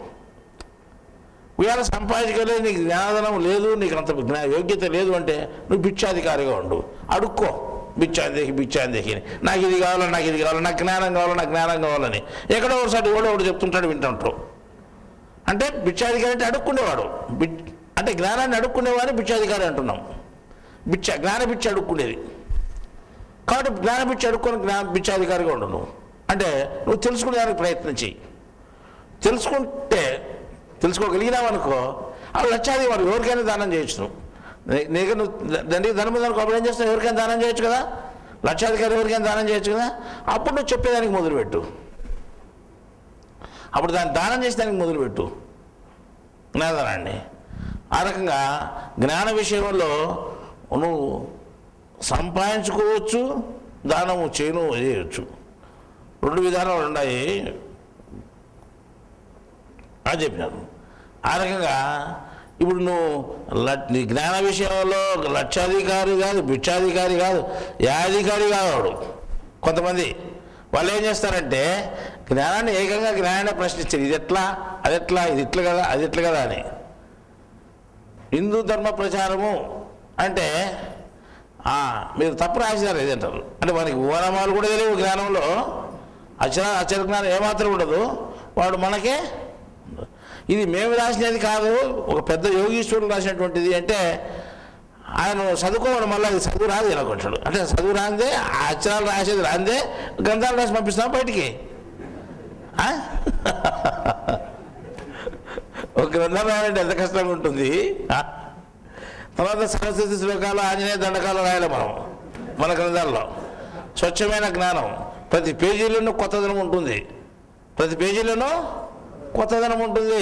ఇవాళ సంపాదించగలేదు నీకు జ్ఞానధనం లేదు నీకు అంత జ్ఞా యోగ్యత లేదు అంటే నువ్వు భిక్షాధికారిగా ఉండు అడుక్కో బిచ్చాందేహి బిచ్చాందేహి అని నాకు ఇది కావాలి నాకు ఇది కావాలి నాకు జ్ఞానం కావాలి నాకు జ్ఞానం కావాలని ఎక్కడో ఒకసారి ఎవడో ఒకటి చెప్తుంటాడు వింటుంటావు అంటే బిచ్చాధికారి అంటే అడుక్కునేవాడు బిచ్ అంటే జ్ఞానాన్ని అడుక్కునేవాడిని బిచ్చాధికారి అంటున్నాం బిచ్చ జ్ఞాన బిచ్చ అడుక్కునేది కాబట్టి జ్ఞాన బిచ్చ అడుక్కొని జ్ఞాన బిచ్చాధికారిగా ఉండు నువ్వు అంటే నువ్వు తెలుసుకునేదానికి ప్రయత్నం చెయ్యి తెలుసుకుంటే తెలుసుకోగలిగినావనుకో ఆ లక్షాది వాడు ఎవరికైనా దానం చేయొచ్చు నువ్వు నీ- నీకు నువ్వు దానికి ధనం ఉందనుకో అప్పుడు ఏం చేస్తావు ఎవరికైనా దానం చేయొచ్చు కదా లక్షాధికారి ఎవరికైనా దానం చేయొచ్చు కదా అప్పుడు నువ్వు చెప్పేదానికి మొదలుపెట్టు అప్పుడు దాన్ని దానం చేసేదానికి మొదలుపెట్టు జ్ఞానాన్ని ఆ రకంగా జ్ఞాన విషయంలో నువ్వు సంపాదించుకోవచ్చు దానము చేయను చేయవచ్చు రెండు విధానాలు ఉన్నాయి అని చెప్పినారు ఆ రకంగా ఇప్పుడు నువ్వు ల- నీ జ్ఞాన విషయంలో లక్షాధికారి కాదు భిక్షాధికారి కాదు యాధికారి కాదు వాడు కొంతమంది వాళ్ళు ఏం చేస్తారంటే జ్ఞానాన్ని ఏకంగా జ్ఞానాన్ని ప్రశ్నించారు ఇది ఎట్లా అది ఎట్లా ఇది ఇట్లా కదా అది ఎట్లా కదా అని హిందూ ధర్మ ప్రచారము అంటే ఆ, మీరు తప్పు రాసినారు ఏదంటారు అంటే మనకి ఓనమాలు కూడా తెలియవు జ్ఞానంలో అక్షర అక్షర జ్ఞానం ఏమాత్రం ఉండదు వాడు మనకే ఇది మేము రాసినది కాదు ఒక పెద్ద యోగీశ్వరుడు రాసినటువంటిది అంటే ఆయన చదువుకోవడం మళ్ళీ అది చదువు రాదు ఇలా కొట్టాడు అంటే చదువు రాందే ఆ అక్షరాలు రాసేది రాందే గ్రంథాలు రాసి పంపిస్తాం బయటికి ఆ? ఒక గ్రంథం రాయాలంటే ఎంత కష్టంగా ఉంటుంది ఆ? తర్వాత సరస్వతి శ్లోకాలు ఆంజనేయ దండకాలు రాయాలి మనం మన గ్రంథాల్లో స్వచ్ఛమైన జ్ఞానం ప్రతి పేజీలోనూ కొత్తదనం ఉంటుంది ప్రతి పేజీలోనూ కొత్తదనం ఉంటుంది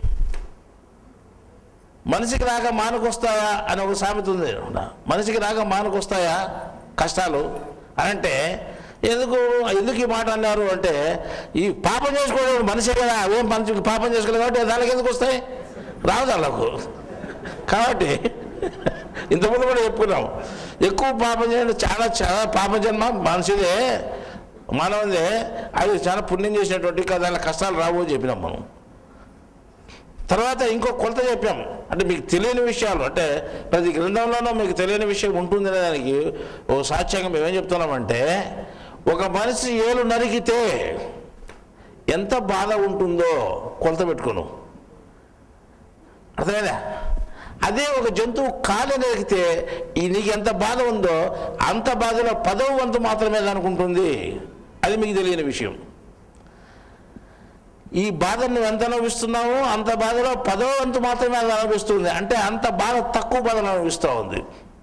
మనిషికి రాక మానుకొస్తాయా అని ఒక సామెత ఉంది మనిషికి రాక మానుకొస్తాయా కష్టాలు అని అంటే ఎందుకు ఎందుకు ఈ మాట అన్నారు అంటే ఈ పాపం చేసుకోవడం మనిషే కదా అవేం మనిషికి పాపం చేసుకోలేదు కాబట్టి దానికి ఎందుకు వస్తాయి రావు దానికి కాబట్టి ఇంతకుముందు కూడా చెప్పుకున్నాం ఎక్కువ పాపం చేయడం చాలా చాలా పాప జన్మ మనిషిదే మానవుదే అది చాలా పుణ్యం చేసినటువంటి కదా దాని కష్టాలు రావు అని చెప్పినాం మనం తర్వాత ఇంకో కొలత చెప్పాం అంటే మీకు తెలియని విషయాలు అంటే ప్రతి గ్రంథంలోనూ మీకు తెలియని విషయం ఉంటుందనే దానికి ఓ సాక్ష్యంగా మేము ఏం చెప్తున్నామంటే ఒక మనిషి ఏలు నరికితే ఎంత బాధ ఉంటుందో కొలత పెట్టుకోను అర్థమైందా అదే ఒక జంతువు కాలు నరికితే ఈ నీకు ఎంత బాధ ఉందో అంత బాధలో పదవ వంతు మాత్రమే దానికి ఉంటుంది అది మీకు తెలియని విషయం ఈ బాధను నువ్వు ఎంత అనుభవిస్తున్నావో అంత బాధలో పదో వంతు మాత్రమే అది అనుభవిస్తుంది అంటే అంత బాధ తక్కువ బాధను అనుభవిస్తూ ఉంది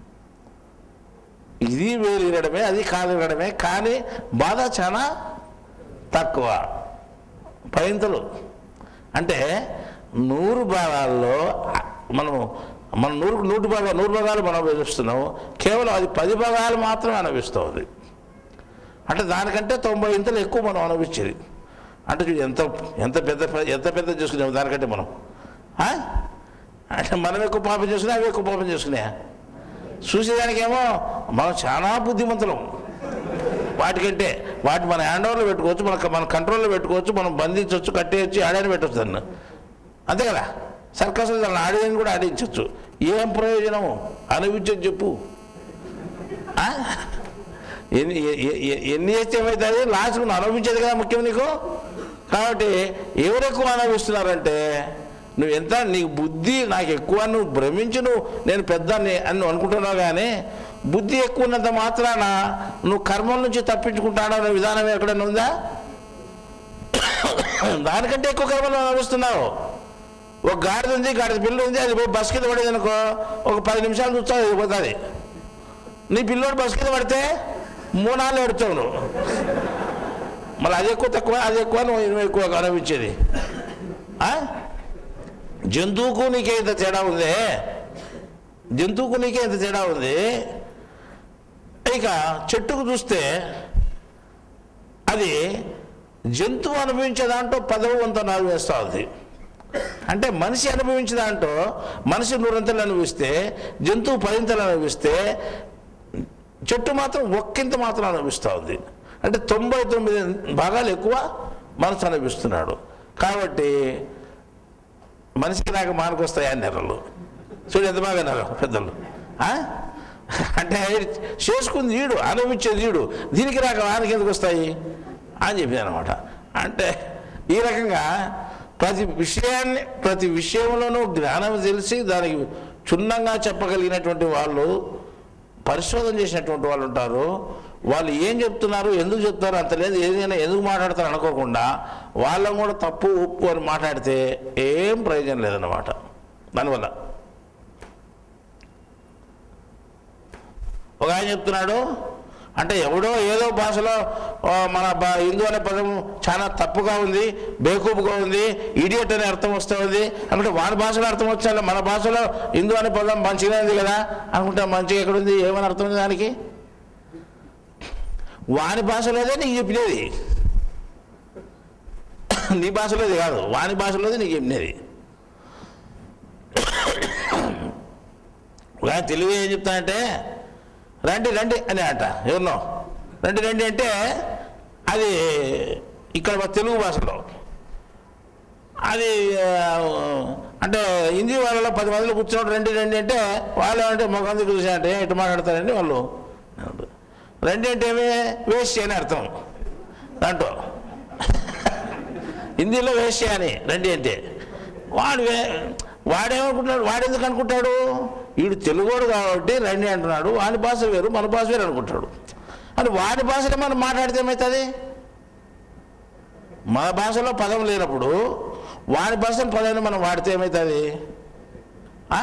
ఇది వేలు వినడమే అది కాలు వినడమే కానీ బాధ చాలా తక్కువ పైంతలు అంటే నూరు భాగాల్లో మనము మన నూరు నూటి భాగాలు నూరు భాగాలు మనం అనుభవిస్తున్నాము కేవలం అది పది భాగాలు మాత్రమే అనుభవిస్తుంది అంటే దానికంటే తొంభై ఇంతలు ఎక్కువ మనం అనుభవించేది అంటే చూడు ఎంత ఎంత పెద్ద ఎంత పెద్ద చేసుకున్నాము దానికంటే మనం ఆ? అంటే మనం ఎక్కువ పాపం చేసుకునే అవి ఎక్కువ పాపం చేసుకున్నాయా చూసేదానికేమో మనం చాలా బుద్ధిమంతులం వాటికంటే వాటి మన హ్యాండ్ ఓవర్లో పెట్టుకోవచ్చు మన మన కంట్రోల్లో పెట్టుకోవచ్చు మనం బంధించవచ్చు కట్టేయచ్చు ఆడని పెట్టచ్చు దాన్ని అంతే కదా సర్కస్లో దాన్ని ఆడేదని కూడా ఆడించవచ్చు ఏం ప్రయోజనము అనుభవించదు చెప్పు ఆ? ఎన్ని ఎ- ఎ- ఎ- ఎన్ని చేస్తే ఏమవుతుంది లాస్ట్కు నువ్వు అనుభవించేది కదా ముఖ్యం నీకు కాబట్టి ఎవరు ఎక్కువ అనుభవిస్తున్నారంటే నువ్వు ఎంత నీకు బుద్ధి నాకు ఎక్కువ నువ్వు భ్రమించు నువ్వు నేను పెద్దాన్ని అని నువ్వు అనుకుంటున్నావు కానీ బుద్ధి ఎక్కువ ఉన్నంత మాత్రాన నువ్వు కర్మల నుంచి తప్పించుకుంటాడో అనే విధానం ఎక్కడైనా ఉందా దానికంటే ఎక్కువ కర్మలు అనుభవిస్తున్నావు ఒక గాడిద ఉంది గాడిద పిల్ల ఉంది అది పోయి బస్ కింద పడేది అనుకో ఒక పది నిమిషాలు చూస్తా అది పోతుంది నీ పిల్లోడు బస్ కింద పడితే మూడు నాలుగు ఎడుతావు నువ్వు మళ్ళీ అది ఎక్కువ తక్కువ అది ఎక్కువ నువ్వు నువ్వు ఎక్కువ అనుభవించేది ఆ? జంతువుకు నీకే ఇంత తేడా ఉంది జంతువుకు నీకే ఇంత తేడా ఉంది ఇక చెట్టుకు చూస్తే అది జంతువు అనుభవించే దాంట్లో పదవి వంత నాలుగు వేస్తూ ఉంది అంటే మనిషి అనుభవించే దాంట్లో మనిషి నూరంతలు అనుభవిస్తే జంతువు పదింతలు అనుభవిస్తే చెట్టు మాత్రం ఒక్కింత మాత్రం అనుభవిస్తూ ఉంది అంటే తొంభై తొమ్మిది భాగాలు ఎక్కువ మనసు అనుభవిస్తున్నాడు కాబట్టి మనిషికి నాకు మానుకొస్తాయి అన్నారు చూడు ఎంత బాగా అన్నారు పెద్దలు ఆ? అంటే చేసుకుంది ఈడు అనుభవించేది ఈడు దీనికి రాక వానికి ఎందుకు వస్తాయి అని చెప్పింది అనమాట అంటే ఈ రకంగా ప్రతి విషయాన్ని ప్రతి విషయంలోనూ జ్ఞానం తెలిసి దానికి క్షుణ్ణంగా చెప్పగలిగినటువంటి వాళ్ళు పరిశోధన చేసినటువంటి వాళ్ళు ఉంటారు వాళ్ళు ఏం చెప్తున్నారు ఎందుకు చెప్తారు అంత లేదు ఏదైనా ఎందుకు మాట్లాడతారు అనుకోకుండా వాళ్ళని కూడా తప్పు ఉప్పు అని మాట్లాడితే ఏం ప్రయోజనం లేదన్నమాట దానివల్ల ఒక ఆయన చెప్తున్నాడు అంటే ఎవడో ఏదో భాషలో ఆ, మన బ- హిందూ అనే పదం చాలా తప్పుగా ఉంది బేకూపుగా ఉంది ఇడియట్ అనే అర్థం వస్తూ ఉంది అనుకుంటే వాడి భాషలో అర్థం వచ్చాలి మన భాషలో హిందూ అనే పదం మంచిగా ఉంది కదా అనుకుంటే మంచిగా ఎక్కడుంది ఏమని అర్థం ఉంది దానికి వాని భాషలోదే నీకు చెప్పినది నీ భాషలోది కాదు వాని భాషలోది నీకు చెప్పినది ఆయన తెలుగు ఏం చెప్తానంటే రండి రండి అని అంట ఎవరినో రండి రండి అంటే అది ఇక్కడ మన తెలుగు భాషలో అది ఆ, అంటే హిందీ వాళ్ళలో పది మందిలో కూర్చున్నాడు రండి రండి అంటే వాళ్ళు ఏమంటే ముఖం దిక్కు చూసారంటే ఇటు మాట్లాడతారండి వాళ్ళు రండి అంటే ఏమి వేస్ట్ అని అర్థం దాంట్లో హిందీలో వేస్ట్ అని రండి అంటే వాడు వే- వాడేమనుకుంటున్నాడు వాడెందుకు అనుకుంటాడు వీడు తెలుగోడు కాబట్టి రండి అంటున్నాడు వాడి భాష వేరు మన భాష వేరు అనుకుంటాడు అని వాడి భాషలో మనం మాట్లాడితే ఏమవుతుంది మన భాషలో పదం లేనప్పుడు వాడి భాషలో పదాన్ని మనం వాడితే ఏమవుతుంది ఆ?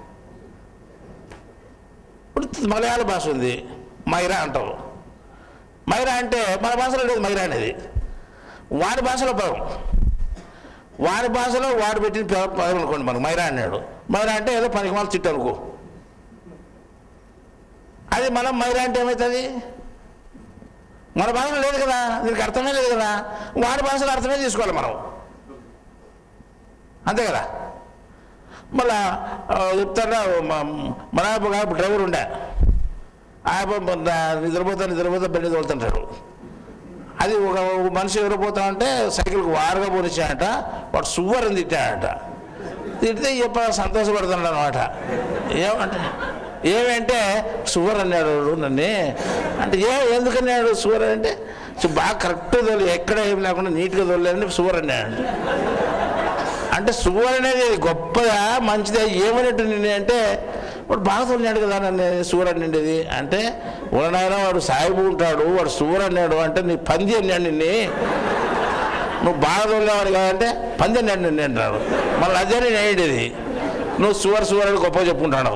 ఇప్పుడు మలయాళ భాష ఉంది మైరా అంటావు మైరా అంటే మన భాషలో లేదు మైరా అనేది వాడి భాషలో పదం వాడి భాషలో వాడు పెట్టిన ప- పదం అనుకోండి మనకు మైరా అన్నాడు మైరా అంటే ఏదో పనికి మాల తిట్టు అనుకో అది మనం మైరా అంటే ఏమవుతుంది మన భాషలో లేదు కదా దీనికి అర్థమే లేదు కదా వాడి భాషలో అర్థమే తీసుకోవాలి మనం అంతే కదా మళ్ళా ఆ, చెప్తాడా మ- మన ఒక డ్రైవర్ ఉండే ఆయన నిద్రపోతా నిద్రపోతా బండి తోలుతుంటాడు అది ఒక ఒక మనిషి ఎవరు పోతా ఉంటే సైకిల్కి వారుగా పోనిచ్చాడట వాడు సువ్వరని తిట్టాడట తిడితే చెప్ప సంతోషపడుతున్నాడు అనమాట ఏమంటే ఏమంటే సువర్ అన్నాడు వాడు నన్ను అంటే ఏ ఎందుకన్నాడు సువర్ అంటే "సు- బాగా కరెక్ట్గా తోలి ఎక్కడ ఏం లేకుండా నీట్గా తోలేదని సువర్ అన్నాడు అంటే సువర్ అనేది గొప్పదా మంచిదా ఏమన్నట్టు నిన్ను అంటే వాడు బాగా తోలినాడు కదా నన్ను సువర్ అన్నిండేది అంటే నాయన వాడు సాయిబు ఉంటాడు వాడు సువర్ అన్నాడు అంటే నీ పంది అన్నాడు నిన్ను నువ్వు బాగా తోలేవాడు కాదంటే పంది అన్నాడు నిన్ను అంటాడు మళ్ళీ అదే నేను అయ్యేది నువ్వు సువర్ సువర్ అని గొప్ప చెప్పుకుంటాడు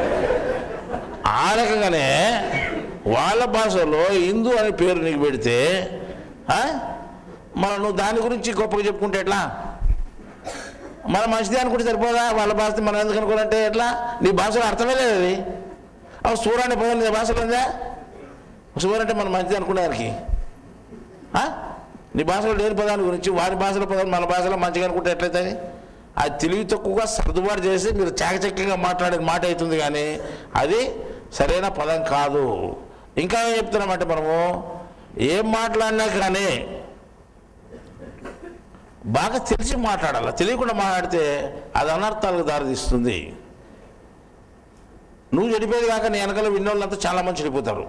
ఆ రకంగానే వాళ్ళ భాషలో హిందూ అనే పేరు నీకు పెడితే ఆ? మరి నువ్వు దాని గురించి గొప్పగా చెప్పుకుంటే ఎట్లా మన మంచిది అనుకుంటే సరిపోదా వాళ్ళ భాష మనం ఎందుకు అనుకోవాలంటే ఎట్లా నీ భాషలో అర్థమే లేదు అది అవి సూర్ అనే పదం నీ భాషలో ఉందా సూర్ అంటే మనం మంచిది అనుకునేదానికి ఆ? నీ భాషలో లేని పదాన్ని గురించి వారి భాషలో పదం మన భాషలో మంచిగా అనుకుంటే ఎట్లయితుంది అది తెలివి తక్కువగా సర్దుబాటు చేసి మీరు చాకచక్యంగా మాట్లాడే మాట అవుతుంది కానీ అది సరైన పదం కాదు ఇంకా ఏం చెప్తున్నామంటే మనము ఏం మాట్లాడినా కానీ బాగా తెలిసి మాట్లాడాలి తెలియకుండా మాట్లాడితే అది అనర్థాలకు దారితీస్తుంది నువ్వు చెడిపోయేది కాక నీ వెనకాల విన్నోళ్ళంతా చాలా మంది చెడిపోతారు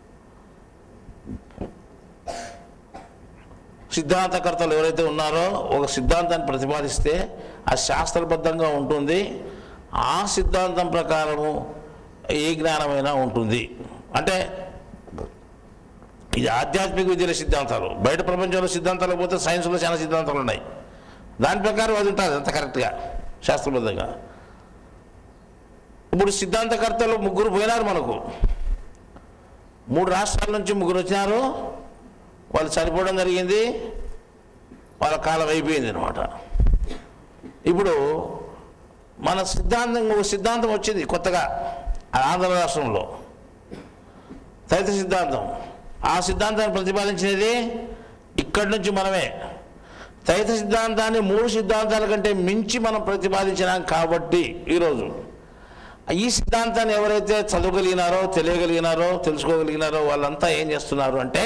సిద్ధాంతకర్తలు ఎవరైతే ఉన్నారో ఒక సిద్ధాంతాన్ని ప్రతిపాదిస్తే అది శాస్త్రబద్ధంగా ఉంటుంది ఆ సిద్ధాంతం ప్రకారము ఏ జ్ఞానమైనా ఉంటుంది అంటే ఇది ఆధ్యాత్మిక విద్యల సిద్ధాంతాలు బయట ప్రపంచంలో సిద్ధాంతాలు పోతే సైన్స్లో చాలా సిద్ధాంతాలు ఉన్నాయి దాని ప్రకారం అది ఉంటుంది అంత కరెక్ట్గా శాస్త్రబద్ధంగా ఇప్పుడు సిద్ధాంతకర్తలు ముగ్గురు పోయినారు మనకు మూడు రాష్ట్రాల నుంచి ముగ్గురు వచ్చినారు వాళ్ళు చనిపోవడం జరిగింది వాళ్ళ కాలం అయిపోయింది అనమాట ఇప్పుడు మన సిద్ధాంతం ఒక సిద్ధాంతం వచ్చింది కొత్తగా ఆంధ్ర రాష్ట్రంలో తైత సిద్ధాంతం ఆ సిద్ధాంతాన్ని ప్రతిపాదించినది ఇక్కడి నుంచి మనమే తైత సిద్ధాంతాన్ని మూడు సిద్ధాంతాల కంటే మించి మనం ప్రతిపాదించినాం కాబట్టి ఈరోజు ఈ సిద్ధాంతాన్ని ఎవరైతే చదవగలిగినారో తెలియగలిగినారో తెలుసుకోగలిగినారో వాళ్ళంతా ఏం చేస్తున్నారు అంటే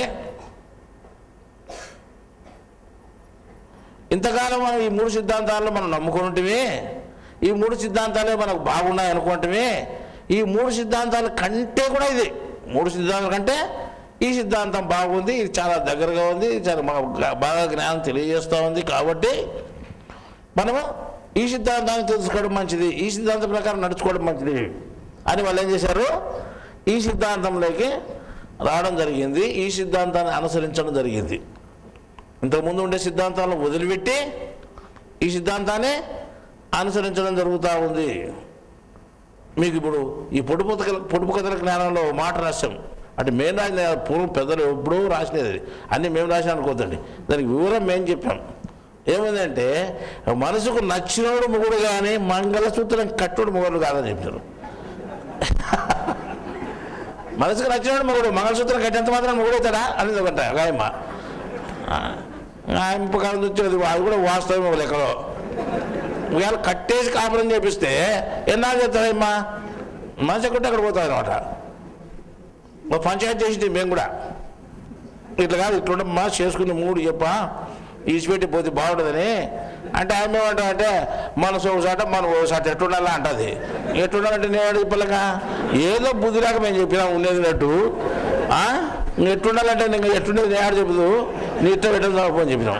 ఇంతకాలం మనం ఈ మూడు సిద్ధాంతాలను మనం నమ్ముకుంటే ఈ మూడు సిద్ధాంతాలే మనకు బాగున్నాయి అనుకుంటే ఈ మూడు సిద్ధాంతాల కంటే కూడా ఇది మూడు సిద్ధాంతాల కంటే ఈ సిద్ధాంతం బాగుంది ఇది చాలా దగ్గరగా ఉంది ఇది చాలా మా- బాగా జ్ఞానం తెలియజేస్తూ ఉంది కాబట్టి మనము ఈ సిద్ధాంతాన్ని తెలుసుకోవడం మంచిది ఈ సిద్ధాంతం ప్రకారం నడుచుకోవడం మంచిది అని వాళ్ళు ఏం చేశారు ఈ సిద్ధాంతంలోకి రావడం జరిగింది ఈ సిద్ధాంతాన్ని అనుసరించడం జరిగింది ఇంతకుముందు ఉండే సిద్ధాంతాలను వదిలిపెట్టి ఈ సిద్ధాంతాన్ని అనుసరించడం జరుగుతూ ఉంది మీకు ఇప్పుడు ఈ పొడుపు కథల పొడుపు కథల జ్ఞానంలో ఓ మాట రాశాం అంటే మేము రాసిన పూర్వం పెద్దలు ఎప్పుడూ రాసినది అది అన్నీ మేము రాసాం అనుకోద్దండి దానికి వివరం మేము చెప్పాం ఏమైందంటే మనసుకు నచ్చినోడు మొగుడు కానీ మంగళసూత్రం కట్టుడు మొగుడు కాదని చెప్పారు మనసుకు నచ్చినోడు మొగుడు మంగళసూత్రం కట్టేంత మాత్రం మొగుడు అవుతాడా అనేది ఒకట గాయమ్మ గాయమ్మ కాలం వచ్చేది అది కూడా వాస్తవం ఒక లెక్కలో ఒకవేళ కట్టేసి కాపురం చేపిస్తే ఎన్నాళ్ళు చేస్తాడమ్మా మనసు ఎక్కడితే అక్కడ పోతాం అనమాట ఒక పంచాయతీ చేసింది మేము కూడా ఇట్లా కాదు ఇట్లా ఉండమ్మా చేసుకుని మూడు చెప్పా ఈసిపెట్టి పోతే బాగుంటుందని అంటే ఆమె ఏమంటా అంటే మనసు ఒకసాట మనం ఒకసారి ఎట్టుండాలా అంటది ఎట్టుండాలంటే నేను చెప్పలేక ఏదో బుద్ధి రాక మేము చెప్పినా ఉండేది నట్టు ఆ? ఇంక ఎట్టుండాలంటే ఇంకా ఎట్టుండేది నేను ఆడ చెబుదు నీ ఇష్టం పెట్టదు అని చెప్పినాం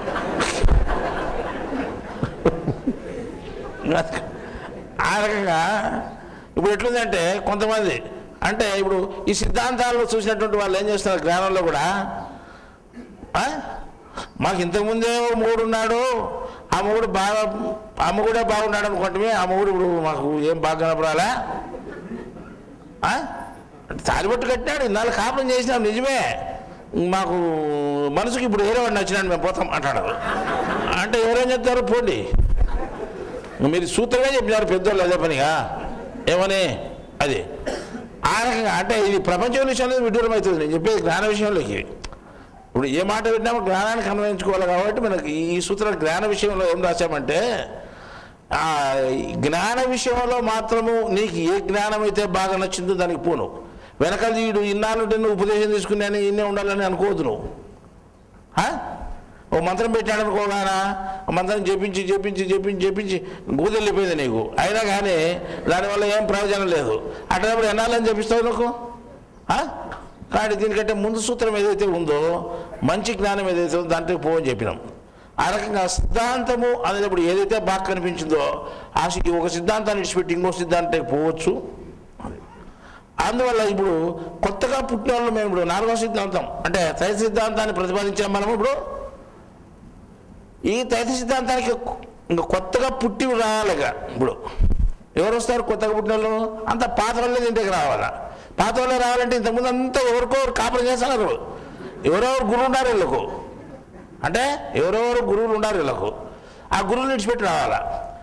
ఆ రకంగా ఇప్పుడు ఎట్లుందంటే కొంతమంది అంటే ఇప్పుడు ఈ సిద్ధాంతాలను చూసినటువంటి వాళ్ళు ఏం చేస్తున్నారు జ్ఞానంలో కూడా ఆ? మాకు ఇంతకుముందే ఓ మొగుడు ఉన్నాడు ఆ మొగుడు బాగా ఆ మొగుడే బాగున్నాడు అనుకుంటే ఆ మొగుడు ఇప్పుడు మాకు ఏం బాగా కనపడాలా ఆ? తాలిబొట్టు కట్టినాడు ఇన్నాళ్ళు కాపురం చేసినాం నిజమే మాకు మనసుకి ఇప్పుడు వేరే వాడు నచ్చినాడు మేము పోతాం అంటాడు అంటే ఎవరేం చెప్తారు పోండి మీరు సూత్రంగా చెప్పినారు పెద్దోళ్ళు అదే పనిగా ఏమని అది ఆ రకంగా అంటే ఇది ప్రపంచ విషయంలో విడ్డూరం అవుతుంది నేను చెప్పేది జ్ఞాన విషయంలోకి ఇప్పుడు ఏ మాట విన్నామో జ్ఞానానికి అన్వయించుకోవాలి కాబట్టి మనకి ఈ సూత్ర జ్ఞాన విషయంలో ఏం రాశామంటే ఆ జ్ఞాన విషయంలో మాత్రము నీకు ఏ జ్ఞానం అయితే బాగా నచ్చిందో దానికి పోను వెనకాల వీడు ఇన్నాళ్ళు నువ్వు ఉపదేశం తీసుకున్నాను ఇన్నే ఉండాలని అనుకోవద్దు నువ్వు ఆ? ఓ మంత్రం పెట్టాడు అనుకోగానా ఆ మంత్రం చెప్పించి చెప్పించి చెప్పించి చెప్పించి గూదెళ్ళిపోయింది నీకు అయినా కానీ దానివల్ల ఏం ప్రయోజనం లేదు అట్లప్పుడు ఎన్నాళ్ళని చెప్పిస్తావు నువ్వు ఆ? కానీ దీనికంటే ముందు సూత్రం ఏదైతే ఉందో మంచి జ్ఞానం ఏదైతే ఉందో దాంట్లో పోవని చెప్పినాం ఆ రకంగా సిద్ధాంతము అనేటప్పుడు ఏదైతే బాగా కనిపించిందో ఆ సి- ఒక సిద్ధాంతాన్ని విడిచిపెట్టి ఇంకో సిద్ధాంతానికి పోవచ్చు అందువల్ల ఇప్పుడు కొత్తగా పుట్టిన వాళ్ళు మేము ఇప్పుడు నాలుగో సిద్ధాంతం అంటే తైత సిద్ధాంతాన్ని ప్రతిపాదించాం మనం ఇప్పుడు ఈ తైత సిద్ధాంతానికి ఇంకా కొత్తగా పుట్టి రావాలిగా ఇప్పుడు ఎవరు వస్తారు కొత్తగా పుట్టిన వాళ్ళు అంత పాత వాళ్ళే ఇంటికి రావాలా పాత వాళ్ళే రావాలంటే ఇంతకుముందు అంతా ఎవరికో ఒకరు కాపురం చేస్తున్నారు ఎవరెవరు గురువు ఉన్నారు వీళ్ళకు అంటే ఎవరెవరు గురువులు ఉన్నారు వీళ్ళకు ఆ గురువులు విడిచిపెట్టి రావాలా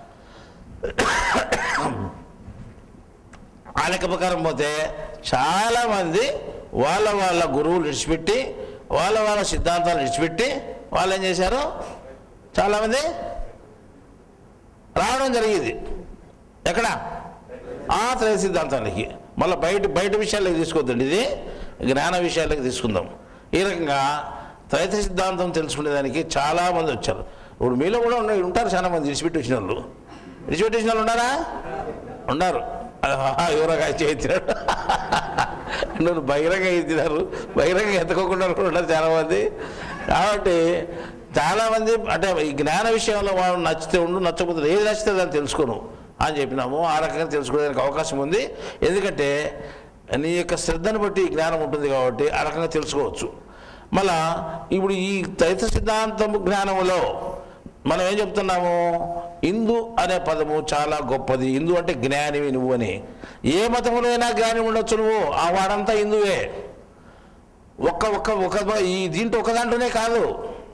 ఆ లెక్క ప్రకారం పోతే చాలామంది వాళ్ళ వాళ్ళ గురువులు విడిచిపెట్టి వాళ్ళ వాళ్ళ సిద్ధాంతాలు విడిచిపెట్టి వాళ్ళు ఏం చేశారు చాలామంది రావడం జరిగింది ఎక్కడ ఆ త్రయ సిద్ధాంతానికి మళ్ళీ బయట బయట విషయాలకు తీసుకోవద్దండి ఇది జ్ఞాన విషయాలకు తీసుకుందాం ఈ రకంగా త్రైత సిద్ధాంతం తెలుసుకునేదానికి చాలామంది వచ్చారు ఇప్పుడు మీలో కూడా ఉన్న ఉంటారు చాలా మంది విడిచిపెట్టి వచ్చిన వాళ్ళు విడిచిపెట్టి వచ్చిన వాళ్ళు ఉన్నారా ఉన్నారు ఆహా, ఎవరో కాచి ఎత్తినాడు నువ్వు బహిరంగ ఎత్తినారు బహిరంగ ఎత్తుకోకుండా కూడా ఉన్నారు చాలామంది కాబట్టి చాలామంది అంటే ఈ జ్ఞాన విషయంలో వాళ్ళు నచ్చితే ఉండు నచ్చకపోతే ఏది నచ్చితే దాన్ని తెలుసుకోను అని చెప్పినాము ఆ రకంగా తెలుసుకోవడానికి అవకాశం ఉంది ఎందుకంటే నీ యొక్క శ్రద్ధను బట్టి ఈ జ్ఞానం ఉంటుంది కాబట్టి ఆ రకంగా తెలుసుకోవచ్చు మళ్ళా ఇప్పుడు ఈ దైత సిద్ధాంతము జ్ఞానములో మనం ఏం చెప్తున్నాము హిందూ అనే పదము చాలా గొప్పది హిందూ అంటే జ్ఞానివి నువ్వు అని ఏ మతంలో అయినా జ్ఞాని ఉండొచ్చు నువ్వు ఆ వాడంతా హిందువే ఒక్క ఒక్క ఒక ఈ దీంట్లో ఒక దాంట్లోనే కాదు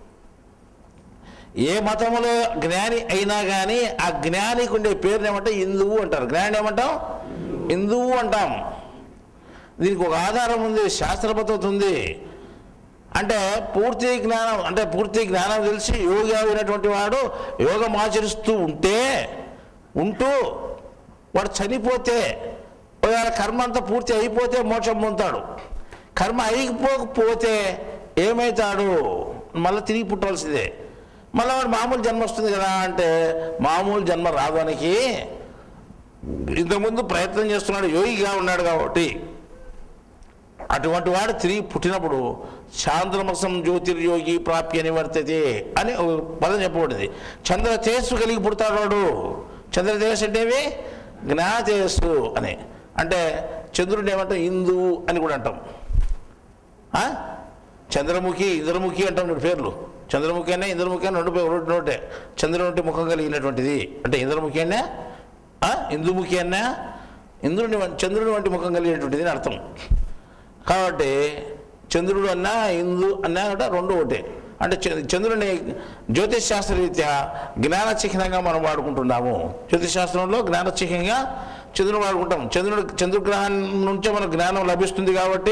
ఏ మతంలో జ్ఞాని అయినా కానీ ఆ జ్ఞానికి ఉండే పేరుని ఏమంటే హిందువు అంటారు జ్ఞాని ఏమంటాం హిందువు అంటాం దీనికి ఒక ఆధారం ఉంది శాస్త్ర పద్ధతి ఉంది అంటే పూర్తి జ్ఞానం అంటే పూర్తి జ్ఞానం తెలిసి యోగి అయినటువంటి వాడు యోగం ఆచరిస్తూ ఉంటే ఉంటూ వాడు చనిపోతే ఒకవేళ కర్మ అంతా పూర్తి అయిపోతే మోక్షం పొందుతాడు కర్మ అయిపోకపోతే ఏమవుతాడు మళ్ళీ తిరిగి పుట్టవలసిందే మళ్ళీ వాడు మామూలు జన్మ వస్తుంది కదా అంటే మామూలు జన్మ రావడానికి ఇంతకుముందు ప్రయత్నం చేస్తున్నాడు యోగిగా ఉన్నాడు కాబట్టి అటువంటి వాడు తిరిగి పుట్టినప్పుడు చాంద్రమసం జ్యోతిర్యోగి ప్రాప్య నివర్తతే అని ఒక పదం చెప్పబడింది చంద్ర తేజస్సు కలిగి పుడతాడు వాడు చంద్ర తేజస్సు అంటే ఏమి జ్ఞాన తేజస్సు అని అంటే చంద్రుడిని ఏమంటాం ఇందు అని కూడా అంటాం ఆ? చంద్రముఖి ఇంద్రముఖి అంటాం రెండు పేర్లు చంద్రముఖి అయినా ఇంద్రముఖి అయినా రెండు పేర్లు రెండు నోటే చంద్రుడి ముఖం కలిగినటువంటిది అంటే ఇంద్రముఖి అయినా ఆ? ఇందుముఖి అయినా ఇంద్రుని వం- చంద్రుని వంటి ముఖం కలిగినటువంటిది అని అర్థం కాబట్టి చంద్రుడు అన్నా ఇందు అన్నా కూడా రెండు ఒకటే అంటే చ- చంద్రుని జ్యోతిష్ శాస్త్ర రీత్యా జ్ఞాన చిహ్నంగా మనం వాడుకుంటున్నాము జ్యోతిష్ శాస్త్రంలో జ్ఞాన చిహ్నంగా చంద్రుడు వాడుకుంటాం చంద్రుడు చంద్రగ్రహం నుంచే మనకు జ్ఞానం లభిస్తుంది కాబట్టి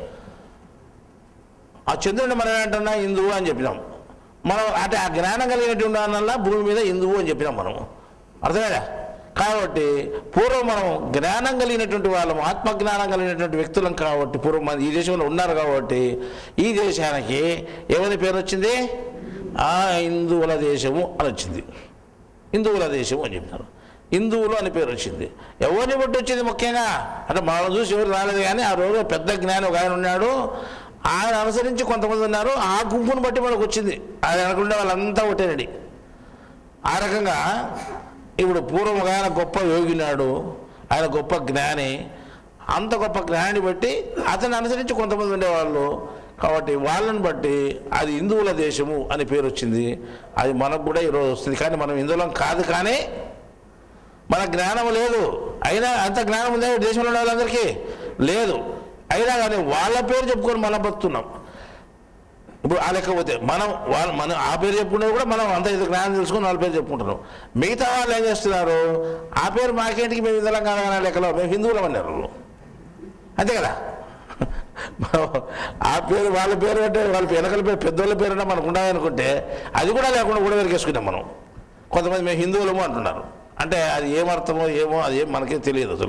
ఆ చంద్రుడిని మనం ఏంటన్నా హిందువు అని చెప్పినాం మనం అంటే ఆ జ్ఞానం కలిగినటువంటి వల్ల భూమి మీద హిందువు అని చెప్పినాం మనం అర్థమేదా కాబట్టి పూర్వం మనం జ్ఞానం కలిగినటువంటి వాళ్ళం ఆత్మజ్ఞానం కలిగినటువంటి వ్యక్తులం కాబట్టి పూర్వం మన ఈ దేశంలో ఉన్నారు కాబట్టి ఈ దేశానికి ఏమని పేరు వచ్చింది ఆ హిందువుల దేశము అని వచ్చింది హిందువుల దేశం అని చెప్పినారు హిందువులు అని పేరు వచ్చింది ఎవరిని బట్టి వచ్చింది ముఖ్యంగా అంటే మనం చూసి ఎవరు రాలేదు కానీ ఆ రోజు పెద్ద జ్ఞాని ఒక ఆయన ఉన్నాడు ఆయన అనుసరించి కొంతమంది ఉన్నారు ఆ గుంపును బట్టి మనకు వచ్చింది అది అనుకుంటే వాళ్ళంతా ఒకటేనండి ఆ రకంగా ఇప్పుడు పూర్వం ఒక ఆయన గొప్ప యోగినాడు ఆయన గొప్ప జ్ఞాని అంత గొప్ప జ్ఞాని బట్టి అతన్ని అనుసరించి కొంతమంది ఉండేవాళ్ళు కాబట్టి వాళ్ళని బట్టి అది హిందువుల దేశము అని పేరు వచ్చింది అది మనకు కూడా ఈరోజు వస్తుంది కానీ మనం హిందువులం కాదు కానీ మన జ్ఞానం లేదు అయినా అంత జ్ఞానం ఉందా ఈ దేశంలో ఉన్న వాళ్ళందరికీ లేదు అయినా కానీ వాళ్ళ పేరు చెప్పుకొని మనం బతున్నాం ఇప్పుడు ఆ లెక్క పోతే మనం వాళ్ళు మనం ఆ పేరు చెప్పుకునేది కూడా మనం అంత ఇది జ్ఞానం తెలుసుకొని వాళ్ళ పేరు చెప్పుకుంటున్నాం మిగతా వాళ్ళు ఏం చేస్తున్నారు ఆ పేరు మాకేంటికి మేము ఇందులో కాదనే లెక్కలో మేము హిందువులం అన్నారు వాళ్ళు. అంతే కదా మనం ఆ పేరు వాళ్ళ పేరు అంటే వాళ్ళ వెనకల పేరు పెద్దోళ్ళ పేరు అంటే మనకు ఉండాలనుకుంటే అది కూడా లేకుండా కూడా వెరికేసుకున్నాం మనం కొంతమంది మేము హిందువులము అంటున్నారు అంటే అది ఏమర్థమో ఏమో అది ఏం మనకే తెలియదు అసలు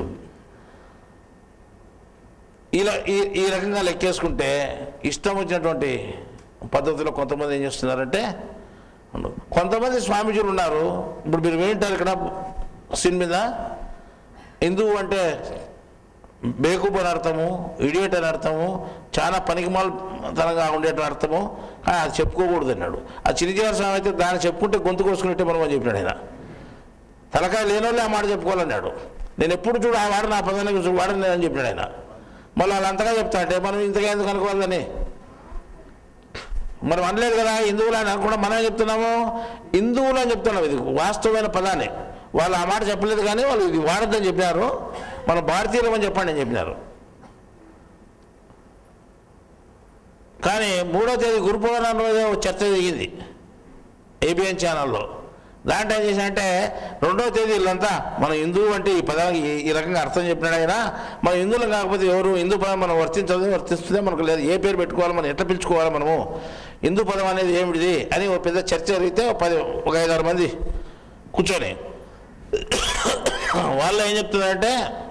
ఇలా ఈ ఈ రకంగా లెక్కేసుకుంటే ఇష్టం వచ్చినటువంటి పద్ధతిలో కొంతమంది ఏం చేస్తున్నారంటే కొంతమంది స్వామీజీలు ఉన్నారు ఇప్పుడు మీరు వింటారు ఇక్కడ సీన్ మీద హిందువు అంటే బేకూబ్ అని అర్థము ఇడియట్ అని అర్థము చాలా పనికిమాల తనంగా ఉండేట అర్థము కానీ అది చెప్పుకోకూడదు అన్నాడు ఆ చిరిజీవారి స్వామి అయితే దాన్ని చెప్పుకుంటే గొంతు కోసుకున్నట్టే మనం అని చెప్పినాడు ఆయన తలకాయ లేనోళ్ళే ఆ మాట చెప్పుకోవాలన్నాడు నేను ఎప్పుడు చూడు ఆ వాడు నా పదాన్ని వాడని నేను అని చెప్పినాడు ఆయన మళ్ళీ వాళ్ళు అంతగా చెప్తా అంటే మనం ఇంతగా ఎందుకు అనుకోవాలని మనం అనలేదు కదా హిందువులు అని అనుకుండా మనమే చెప్తున్నాము హిందువులు అని చెప్తున్నాం ఇది వాస్తవమైన పదాన్ని వాళ్ళు ఆ మాట చెప్పలేదు కానీ వాళ్ళు ఇది వాడద్దని చెప్పినారు మన భారతీయులం అని చెప్పండి అని చెప్పినారు కానీ మూడో తేదీ గురు పౌర్ణమి రోజు ఒక చర్చ జరిగింది ఏబిఎన్ ఛానల్లో దాంట్లో ఏం చేశానంటే రెండో తేదీ వీళ్ళంతా మన హిందువు అంటే ఈ పదానికి ఈ- ఈ రకంగా అర్థం చెప్పినాడు ఆయన మన హిందువులు కాకపోతే ఎవరు హిందూ పదం మనం వర్తించదు వర్తిస్తుందే మనకు లేదు ఏ పేరు పెట్టుకోవాలి మనం ఎట్లా పిలుచుకోవాలి మనము హిందూ పదం అనేది ఏమిటిది అని ఒక పెద్ద చర్చ జరిగితే ఒక పది ఒక ఐదారు మంది కూర్చొని వాళ్ళు ఏం చెప్తున్నారంటే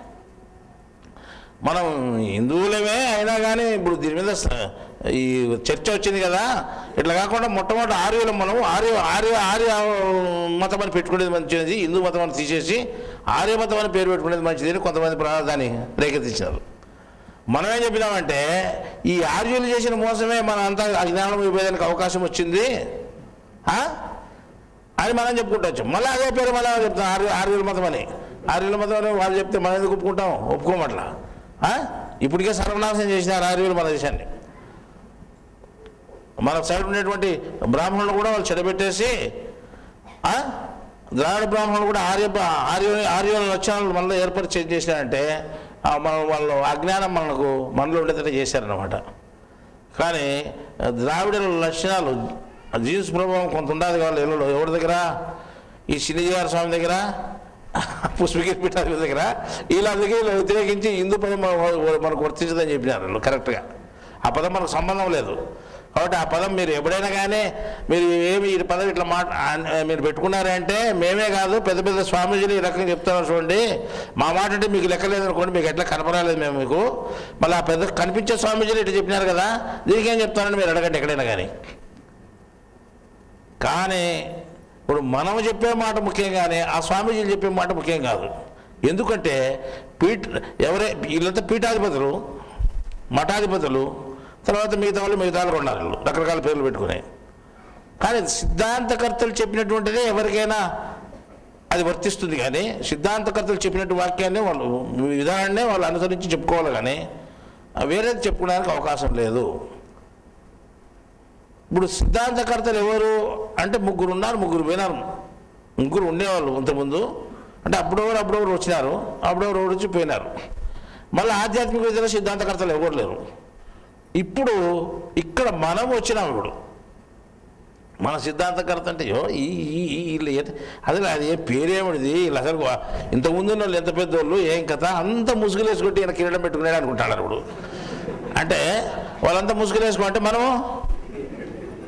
మనం హిందువులమే అయినా కానీ ఇప్పుడు దీని మీద స- ఈ చర్చ వచ్చింది కదా ఇట్లా కాకుండా మొట్టమొదటి ఆర్యులం మనం ఆర్య ఆర్య ఆర్య మతం అని పెట్టుకునేది మంచిది హిందూ మతం అని తీసేసి ఆర్య మతం అని పేరు పెట్టుకునేది మంచిది అని కొంతమంది ప్రా- దాన్ని రేకెత్తించారు మనం ఏం చెప్పినామంటే ఈ ఆర్యులు చేసిన మోసమే మన అంతా అజ్ఞానం అయిపోయేదానికి అవకాశం వచ్చింది ఆ? అని మనం చెప్పుకుంటూ వచ్చాం మళ్ళీ అదే పేరు మళ్ళీ చెప్తాం ఆర్య ఆర్యుల మతం అని ఆర్యుల మతం అని వాళ్ళు చెప్తే మనం ఎందుకు ఒప్పుకుంటాం ఒప్పుకోమట్లా ఆ? ఇప్పటికే సర్వనాశనం చేసినారు ఆర్యులు మన దేశాన్ని మన సైడ్ ఉండేటువంటి బ్రాహ్మణులు కూడా వాళ్ళు చెడబెట్టేసి ఆ? ద్రావిడ బ్రాహ్మణులు కూడా ఆర్య ఆర్య ఆర్య లక్షణాలు మనలో ఏర్పాటు చే- చేసినారంటే ఆ మన వాళ్ళు అజ్ఞానం మనకు మనలో ఉండేటట్టు చేశారన్నమాట కానీ ఆ, ద్రావిడ లక్షణాలు ఆ జీన్స్ ప్రభావం కొంత ఉండదు కావాలి ఇళ్ళలో ఎవరి దగ్గర ఈ శనిజీవారి స్వామి దగ్గర పుష్పగిరి పీఠాల దగ్గర వీళ్ళందరికీ వీళ్ళు వ్యతిరేకించి హిందూ పదం మన- మనకు వర్తించదని చెప్పినారు వీళ్ళు కరెక్ట్గా ఆ పదం మనకు సంబంధం లేదు కాబట్టి ఆ పదం మీరు ఎప్పుడైనా కానీ మీరు ఏమి ఈ పదం ఇట్లా మాట ఆ- మీరు పెట్టుకున్నారంటే మేమే కాదు పెద్ద పెద్ద స్వామీజీలు ఈ రకంగా చెప్తున్నారు చూడండి మా మాట అంటే మీకు లెక్కలేదు అనుకోండి మీకు ఎట్లా కనపరాలేదు మేము మీకు మళ్ళీ ఆ పెద్ద కనిపించే స్వామీజీలు ఇట్లా చెప్పినారు కదా దీనికి ఏం చెప్తారని మీరు అడగండి ఎక్కడైనా కానీ కానీ ఇప్పుడు మనం చెప్పే మాట ముఖ్యం కానీ ఆ స్వామీజీలు చెప్పే మాట ముఖ్యం కాదు ఎందుకంటే పీఠ ఎవరే వీళ్ళంతా పీఠాధిపతులు మఠాధిపతులు తర్వాత మిగతా వాళ్ళు మిగతా వాళ్ళు ఉన్నారు వీళ్ళు రకరకాల పేర్లు పెట్టుకుని కానీ సిద్ధాంతకర్తలు చెప్పినటువంటిదే ఎవరికైనా అది వర్తిస్తుంది కానీ సిద్ధాంతకర్తలు చెప్పినట్టు వాక్యాన్ని వాళ్ళు విధానాన్నే వాళ్ళు అనుసరించి చెప్పుకోవాలి కానీ వేరేది చెప్పుకోవడానికి అవకాశం లేదు ఇప్పుడు సిద్ధాంతకర్తలు ఎవరు అంటే ముగ్గురు ఉన్నారు ముగ్గురు పోయినారు ముగ్గురు ఉండేవాళ్ళు ఇంతకుముందు అంటే అప్పుడెవరు అప్పుడెవరు వచ్చినారు అప్పుడెవరు వచ్చి పోయినారు మళ్ళీ ఆధ్యాత్మిక విద్యలో సిద్ధాంతకర్తలు ఎవరు లేరు ఇప్పుడు ఇక్కడ మనం వచ్చినాం ఇప్పుడు మన సిద్ధాంతకర్త అంటే యో ఈ ఈ- ఈ- వీళ్ళు ఏ- అసలు అది ఏ పేరేమిటిది వీళ్ళు అసలు వా- ఇంతకుముందు ఉన్న వాళ్ళు ఎంత పెద్దోళ్ళు ఏం కథ అంత ముసుగులు వేసుకుంటే ఈయన కిరీటం పెట్టుకున్నాడు అనుకుంటాడు ఇప్పుడు అంటే వాళ్ళంతా ముసుగులు వేసుకుంటే మనము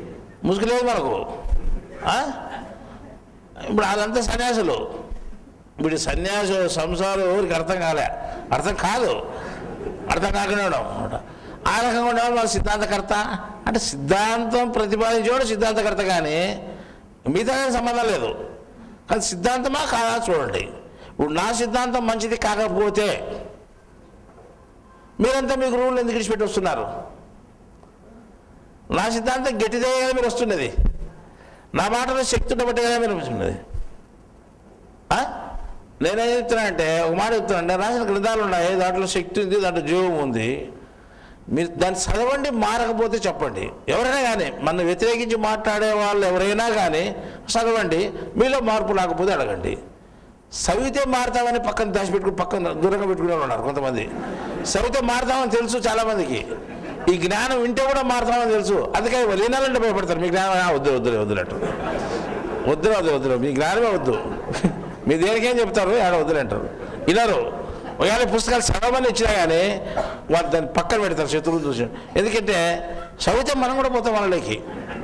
ముసుగులేదు మనకు ఆ? ఇప్పుడు వాళ్ళంతా సన్యాసులు వీడి సన్యాస సంసారం ఎవరికి అర్థం కాలే అర్థం కాదు అర్థం కాకుండా ఉండడం అన్నమాట. ఆ రకంగా ఉండేవాడు మన సిద్ధాంతకర్త అంటే సిద్ధాంతం ప్రతిపాదించేవాడు సిద్ధాంతకర్త కానీ మిగతా సంబంధం లేదు కానీ సిద్ధాంతమా కాదా చూడండి ఇప్పుడు నా సిద్ధాంతం మంచిది కాకపోతే మీరంతా మీకు రూల్ ఎందుకు ఇచ్చిపెట్టి వస్తున్నారు నా సిద్ధాంతం గట్టిదే కదా మీరు వస్తున్నది నా మాటలో శక్తి ఉండబట్టే కదా మీరు వస్తున్నది ఆ? నేనేం చెప్తున్నానంటే ఒక మాట చెప్తున్నాను నేను రాసిన గ్రంథాలు ఉన్నాయి దాంట్లో శక్తి ఉంది దాంట్లో జీవం ఉంది మీరు దాన్ని చదవండి మారకపోతే చెప్పండి ఎవరైనా కానీ మన వ్యతిరేకించి మాట్లాడే వాళ్ళు ఎవరైనా కానీ చదవండి మీలో మార్పు రాకపోతే అడగండి చదివితే మారుతామని పక్కన దాచిపెట్టుకుని పక్కన దూరంగా పెట్టుకునే వాళ్ళు ఉన్నారు కొంతమంది చదివితే మారుతామని తెలుసు చాలామందికి ఈ జ్ఞానం వింటే కూడా మారుతామని తెలుసు అందుకే వినాలంటే భయపడతారు మీ జ్ఞానం ఆ, వద్దు వద్దులే వద్దులేంటారు వద్దు వద్దు వద్దు మీ జ్ఞానమే వద్దు మీ దేనికేం చెప్తారు ఆడ వద్దులేంటారు వినరు ఒకవేళ పుస్తకాలు చదవమని ఇచ్చినా కానీ వాళ్ళు దాన్ని పక్కన పెడతారు శత్రువులు చూసి ఎందుకంటే చదివితే మనం కూడా పోతాం వాళ్ళకి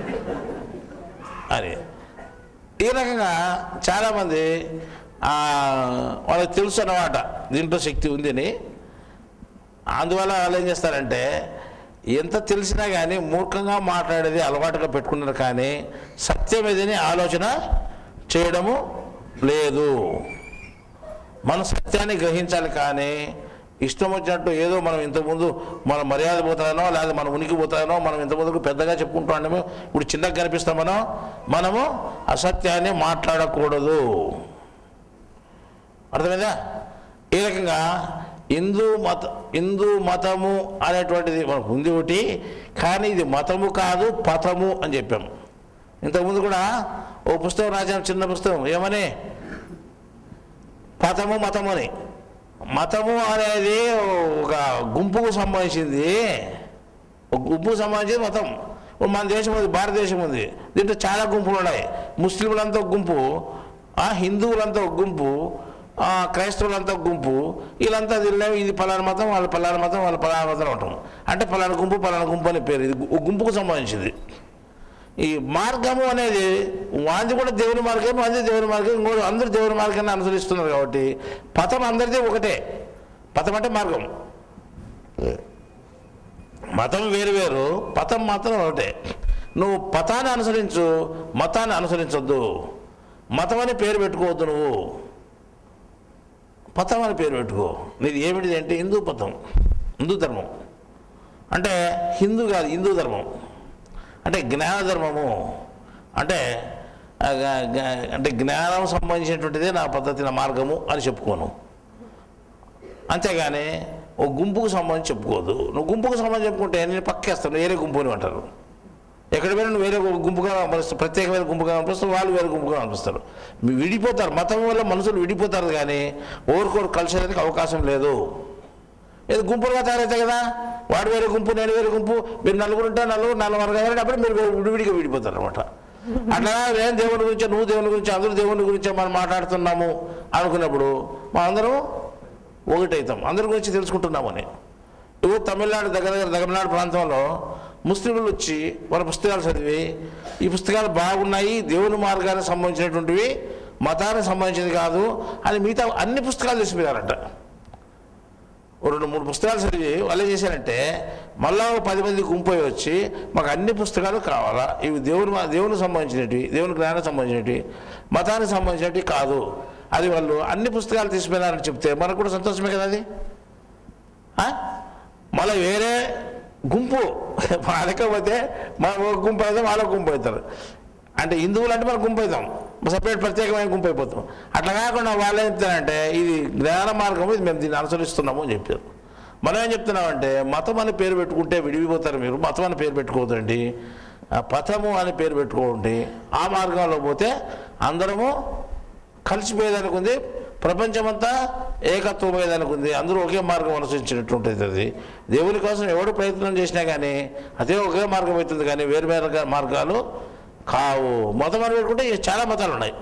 అని ఈ రకంగా చాలామంది ఆ, వాళ్ళకి తెలుసు అన్నమాట దీంట్లో శక్తి ఉందని అందువల్ల వాళ్ళు ఏం చేస్తారంటే ఎంత తెలిసినా కానీ మూర్ఖంగా మాట్లాడేది అలవాటుగా పెట్టుకున్నారు కానీ సత్యం ఏదని ఆలోచన చేయడము లేదు మనం సత్యాన్ని గ్రహించాలి కానీ ఇష్టం వచ్చినట్టు ఏదో మనం ఇంతకుముందు మన మర్యాద పోతానో లేదా మన ఉనికి పోతానో మనం ఇంతకుముందుకు పెద్దగా చెప్పుకుంటామో ఇప్పుడు చిన్నగా కనిపిస్తాం మనం మనము అసత్యాన్ని మాట్లాడకూడదు అర్థమైందా ఈ రకంగా హిందూ మత హిందూ మతము అనేటువంటిది మనకు ఉంది ఒకటి కానీ ఇది మతము కాదు పథము అని చెప్పాము ఇంతకుముందు కూడా ఓ పుస్తకం రాశాను చిన్న పుస్తకం ఏమని పథము మతము అని మతము అనేది ఒక గుంపుకు సంబంధించింది ఒక గుంపుకు సంబంధించింది మతం ఇప్పుడు మన దేశం ఉంది భారతదేశం ఉంది దీంట్లో చాలా గుంపులు ఉన్నాయి ముస్లింలంతా ఒక గుంపు ఆ, హిందువులంతా ఒక గుంపు ఆ, క్రైస్తవులంతా ఒక గుంపు వీళ్ళంతా దీనిలో ఇది పలానా మతం వాళ్ళ పలానా మతం వాళ్ళ పలానా మతం ఉంటాం అంటే పలానా గుంపు పలానా గుంపు అనే పేరు ఇది గు- గుంపుకు సంబంధించింది ఈ మార్గము అనేది వాంది కూడా దేవుని మార్గం వాంది దేవుని మార్గం ఇంకోటి అందరూ దేవుని మార్గాన్ని అనుసరిస్తున్నారు కాబట్టి పథం అందరిది ఒకటే పథం అంటే మార్గం మతం వేరు వేరు పథం మాత్రం ఒకటే నువ్వు పథాన్ని అనుసరించు మతాన్ని అనుసరించొద్దు మతం అని పేరు పెట్టుకోవద్దు నువ్వు పథం అని పేరు పెట్టుకో నీది ఏమిటిది అంటే హిందూ పథం హిందూ ధర్మం అంటే హిందూ కాదు హిందూ ధర్మం అంటే జ్ఞాన ధర్మము అంటే ఆ, గ- గ- అంటే జ్ఞానం సంబంధించినటువంటిదే నా పద్ధతి నా మార్గము అని చెప్పుకోను అంతేగాని ఓ గుంపుకు సంబంధించి చెప్పుకోవద్దు నువ్వు గుంపుకు సంబంధించి చెప్పుకుంటే నేను పక్కేస్తాను వేరే గుంపు అని అంటారు ఎక్కడ పోయినా నువ్వు వేరే ఒక గుంపుగా కనిపిస్తావు ప్రత్యేకమైన గుంపుగా కనిపిస్తావు వాళ్ళు వేరే గుంపుగా కనిపిస్తారు మీరు విడిపోతారు మతం వల్ల మనుషులు విడిపోతారు కానీ ఓరికోరు కలిసేదానికి అవకాశం లేదు ఏదో గుంపులుగా తయారైతే కదా వాడు వేరే గుంపు నేను వేరే గుంపు మీరు నలుగురు ఉంటే నలుగురు నలుగురు కాబట్టి అప్పుడు మీరు వేరే విడివిడిగా విడిపోతారు అనమాట అట్లా నేను దేవుని గురించి నువ్వు దేవుని గురించి అందరూ దేవుని గురించి మనం మాట్లాడుతున్నాము అనుకున్నప్పుడు మా అందరం ఒకటవుతాం అందరి గురించి తెలుసుకుంటున్నామని ఇప్పుడు తమిళనాడు దగ్గర దగ్గర తమిళనాడు ప్రాంతంలో ముస్లింలు వచ్చి వాళ్ళ పుస్తకాలు చదివి ఈ పుస్తకాలు బాగున్నాయి దేవుని మార్గానికి సంబంధించినటువంటివి మతానికి సంబంధించింది కాదు అని మిగతా అన్ని పుస్తకాలు తీసిపోయారంట ఓ రెండు మూడు పుస్తకాలు చదివి వాళ్ళు ఏం చేశారంటే మళ్ళా ఒక పది మంది గుంపు వచ్చి మాకు అన్ని పుస్తకాలు కావాలా ఇవి దేవుని మా- దేవునికి సంబంధించినవి దేవుని జ్ఞానానికి సంబంధించినవి మతానికి సంబంధించినవి కాదు అది వాళ్ళు అన్ని పుస్తకాలు తీసిపోయినారని చెప్తే మనకు కూడా సంతోషమే కదా అది ఆ? మళ్ళీ వేరే గుంపు వాళ్ళకపోతే మన ఒక గుంపు అయితే వాళ్ళ గుంపు అవుతారు అంటే హిందువులు అంటే మనం గుంపు అవుతాం సపరేట్ ప్రత్యేకమైన గుంపు అయిపోతాం అట్లా కాకుండా వాళ్ళు ఏం చెప్తారంటే ఇది జ్ఞాన మార్గం ఇది మేము దీన్ని అనుసరిస్తున్నాము అని చెప్పారు మనం ఏం చెప్తున్నామంటే మతం అని పేరు పెట్టుకుంటే విడిపోతారు మీరు మతం అని పేరు పెట్టుకోవద్దండి ఆ పథము అని పేరు పెట్టుకోండి ఆ మార్గంలో పోతే అందరము కలిసిపోయేదానికి ఉంది ప్రపంచమంతా ఏకత్వమయ్యేదానికి ఉంది అందరూ ఒకే మార్గం అనుసరించినట్టుంటుంది అది దేవుని కోసం ఎవడు ప్రయత్నం చేసినా కానీ అదే ఒకే మార్గం అవుతుంది కానీ వేరు వేరు మార్గాలు కావు మతం అని పెట్టుకుంటే చాలా మతాలు ఉన్నాయి